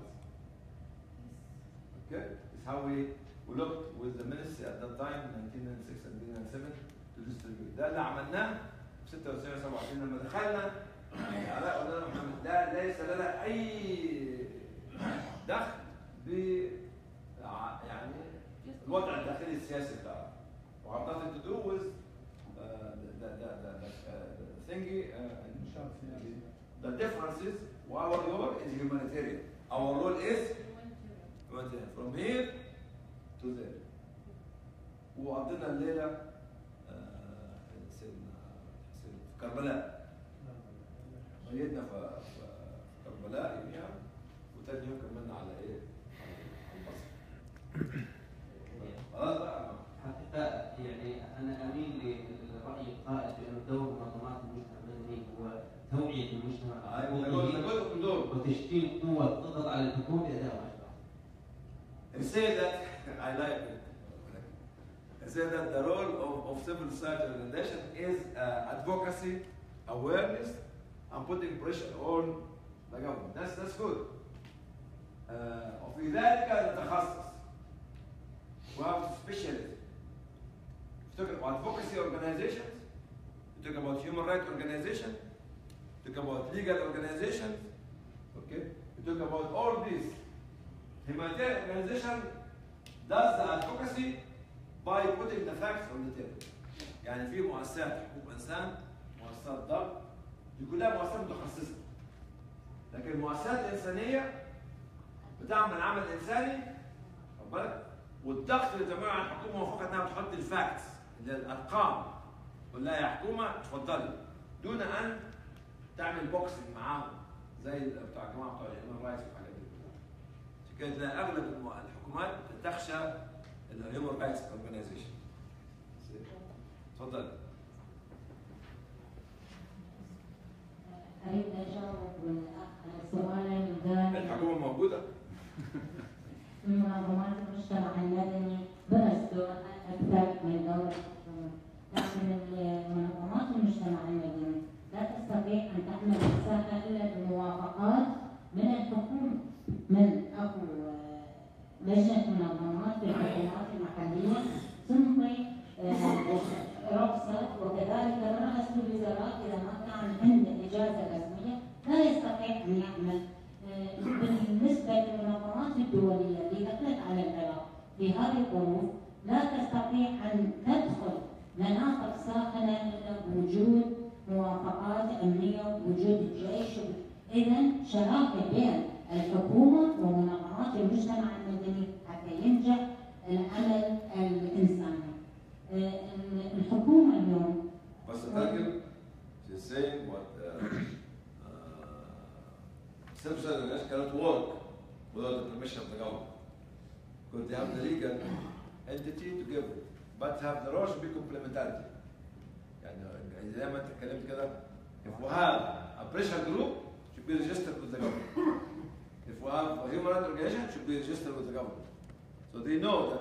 Okay? It's how we, we looked with the ministry at that time, 1996 and 1997, to distribute. ده اللي عملناه في 96 27 لما دخلنا علاء قلنا له محمد لا ليس لنا اي دخل ب ع- يعني الوضع الداخلي السياسي بتاعنا. We have nothing to do with uh, the, the, the, the, uh, the thingy. Uh, the differences, our role is humanitarian. Our role is humanitarian. From here to there. وقضينا الليلة آه، في سيدنا حسين في كربلاء. ميتنا في في كربلاء يوميها وتاني يوم كملنا على ايه؟ على البصر. خلاص بقى حقيقة يعني أنا أميل للرأي القائل بأن دور منظمات المجتمع المدني هو توعية المجتمع أيوة، ده جزء- جزء من دوره. وتشكيل قوة تضغط على الحكومة بأداء واجبها. and say that I like it. I say that the role of, of civil society organization is uh, advocacy, awareness, and putting pressure on the government. That's that's good. Uh, وفي ذلك نتخصص. We have specialists. You talk about advocacy organizations, you talk about human rights organizations, you talk about legal organizations, okay? You talk about all these. Humanitarian organization does the advocacy by putting the facts on the table. يعني في مؤسسات حقوق انسان، مؤسسات ضبط، دي كلها مؤسسات متخصصه. لكن المؤسسات الانسانيه بتعمل عمل انساني خد بالك؟ والضغط اللي تعمله على الحكومه هو فقط انها بتحط الفاكتس اللي هي الارقام تقول لها يا حكومه اتفضلي دون ان تعمل بوكسنج معاهم زي بتوع الجماعه بتوع الهيومن رايتس والحاجات دي كلها. عشان كده تلاقي اغلب الم- الحكومات تخشى الهيومن رايتس اورجانيزيشن. اتفضل. أريد أجاوب سؤالا ثاني الحكومه موجوده؟ منظمات المجتمع المدني برز دورها أكثر من دور الحكومة لكن منظمات المجتمع المدني لا تستطيع أن تعمل نفسها إلا بموافقات من الحكومة من أبو آه، لجنة منظمات في الحكومات المحلية تمضي آه، رخصة وكذلك رئاسة الوزراء إذا ما كان عنده إجازة رسمية لا يستطيع أن يعمل آه، بالنسبة للمنظمات الدولية اللي دخلت على العراق في هذه الظروف لا تستطيع أن تدخل مناطق ساخنة إلا بوجود موافقات أمنية ووجود الجيش إذا شراكة بين الحكومة ومنظمات المجتمع المدني حتى ينجح العمل الإنساني. آه، الحكومة اليوم بس ترجم she's saying what uh, uh, self-service organization cannot work without the permission of the government. Because they have the legal entity to give it. But have the role should be complementarity. يعني زي ما انت اتكلمت كده if we have a pressure group should be registered with the government. If we have a human rights organization should be registered with the government. So they know that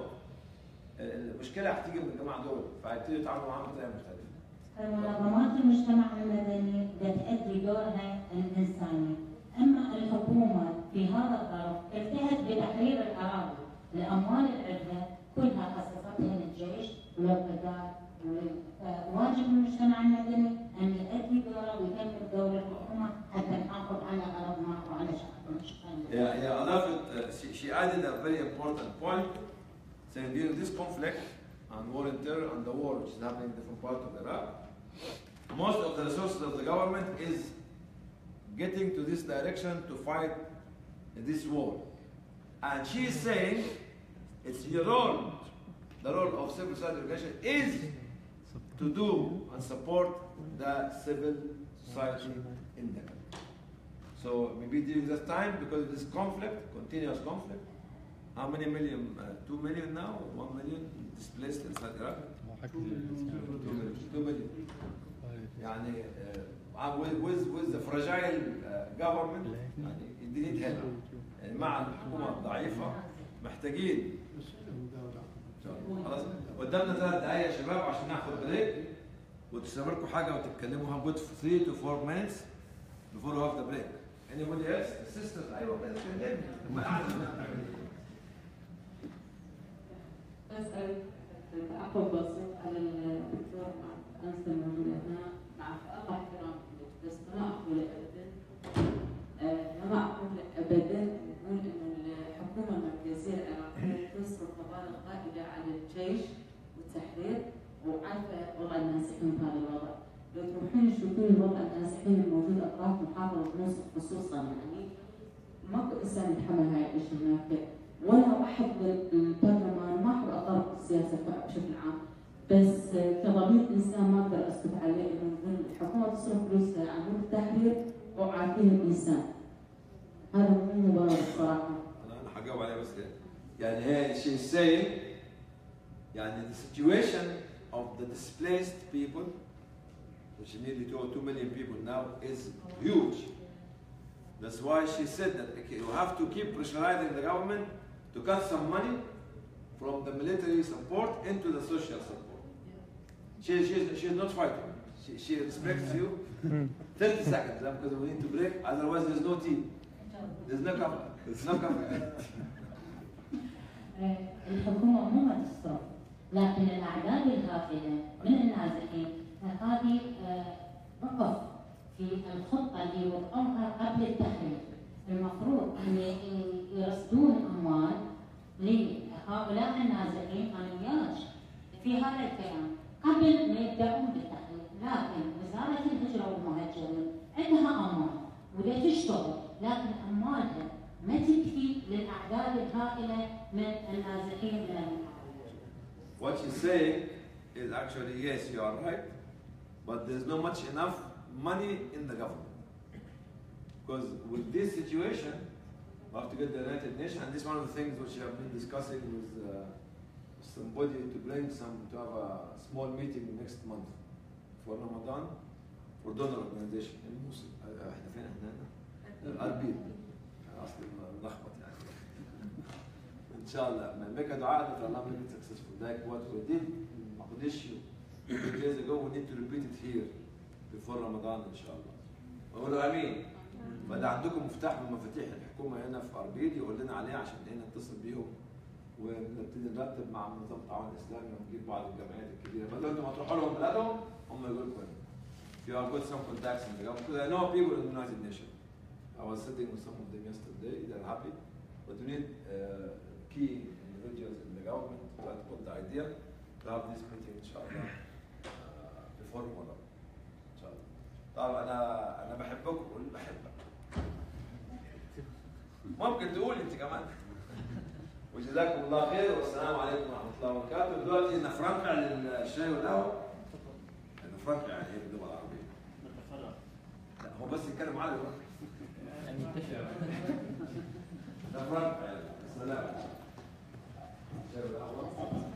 المشكلة هتيجي من الجماعة دول فهيبتدوا يتعاملوا معاهم بطريقة مختلفة. منظمات المجتمع المدني بتأدي دورها الإنساني أما الحكومة في هذا الظرف التهت بتحرير الأراضي الأموال العدة كلها خصصتها للجيش وللقضاء فواجب المجتمع المدني أن يؤدي دوره ويكمل دور الحكومة حتى نحافظ على أرضنا وعلى شعبنا شكرا لك. Yeah, yeah, Adafit, uh, she, she added a very important point, saying during this conflict and war in terror and the war which is happening in different parts of Iraq, most of the resources of the government is getting to this direction to fight this war. And she is saying it's your role, the role of civil society organization is to do and support the civil society in the country. So maybe during this time, because of this conflict, continuous conflict, how many million? Uh, two million now? One million displaced inside Iraq? Two million. Two million. يعني uh, with, with, with the fragile uh, government يعني they need help يعني مع الحكومة الضعيفة محتاجين خلاص قدامنا ثلاث دقايق يا شباب عشان ناخد بريك وتستمركم حاجة وتتكلموا have good three to four minutes before we have the break. Anybody else? Sisters, أيوة بس كلمني ما قاعد أسأل تعقب بسيط على الدكتور أنس الموجود هنا مع الله احترام لك بس ما أقول أبدا آه، ما أقول أبدا نقول إنه الحكومة المركزية العراقية تصرف مبالغ طائلة على الجيش والتحرير وعارفة وضع النازحين في هذا الوضع لو تروحون تشوفون وضع النازحين الموجود أطراف محافظة موصل خصوصا يعني ماكو إنسان يتحمل هاي الأشياء هناك ولا واحد بالبرلمان ما احب اطرق السياسه بشكل عام بس كضمير انسان ما اقدر اسكت عليه انه نقول الحكومه تصرف فلوسها على عمود التحرير وعارفين الانسان هذا مو مبرر الصراحه أنا هجاوب عليها بس كده يعني هي she is saying يعني the situation of the displaced people which nearly two, two million people now is huge That's why she said that okay, you have to keep pressurizing the government to cut some money from the military support into the social support. She, she's, she's not fighting. She, she respects you. 30 seconds, huh, because we need to break, otherwise there's no tea. There's no coffee. There's no coffee. آه، الحكومة مو ما تصرف لكن الأعداد الهائلة من النازحين هذه آه، وقف في الخطة اللي وضعوها قبل التحرير المفروض أن ي- يرصدون أموال لهؤلاء النازحين أنا وياك في هذا الكلام قبل ما يبدأون بالتحرير لكن وزارة الهجرة والمهاجرين عندها أموال ولا تشتغل لكن أموالها ما تكفي للأعداد الهائلة من النازحين من المحافظة What she's saying is actually, yes, you are right, but there's not much enough money in the government. Because with this situation, we have to get the United Nations, and this is one of the things which I've been discussing with uh, somebody to bring some, to have a small meeting next month for Ramadan for donor organization in Mosul. uh, احنا فين احنا هنا؟ الاربيل اصلي ملخبط يعني ان شاء الله ما make a دعاء that Allah make it successful like what we did in Mogadishu two days ago we need to repeat it here before Ramadan ان شاء الله وقولوا امين فده عندكم مفتاح من مفاتيح الحكومه هنا في اربيل يقول لنا عليه عشان هنا نتصل بيهم ونبتدي نرتب مع نظام التعاون الاسلامي ونجيب بعض الجمعيات الكبيره بدل انتم هتروحوا لهم بلادهم هم يقولوا لكم هنا. You have got some contacts in the government because I know people in the United Nations. I was sitting with some of them yesterday. They're happy, but we need uh, key individuals in the government to put the idea to have this meeting inshallah uh, before Ramadan. inshallah. طبعا انا انا بحبكم قول بحبك. ممكن تقول انت كمان. وجزاكم الله خير والسلام عليكم ورحمه الله وبركاته. دلوقتي نفرنقع للشاي والقهوه. نفرنقع يعني ايه باللغه العربيه؟ لا هو بس يتكلم عربي بقى. نفرنقع يعني. السلام. شاي والقهوه.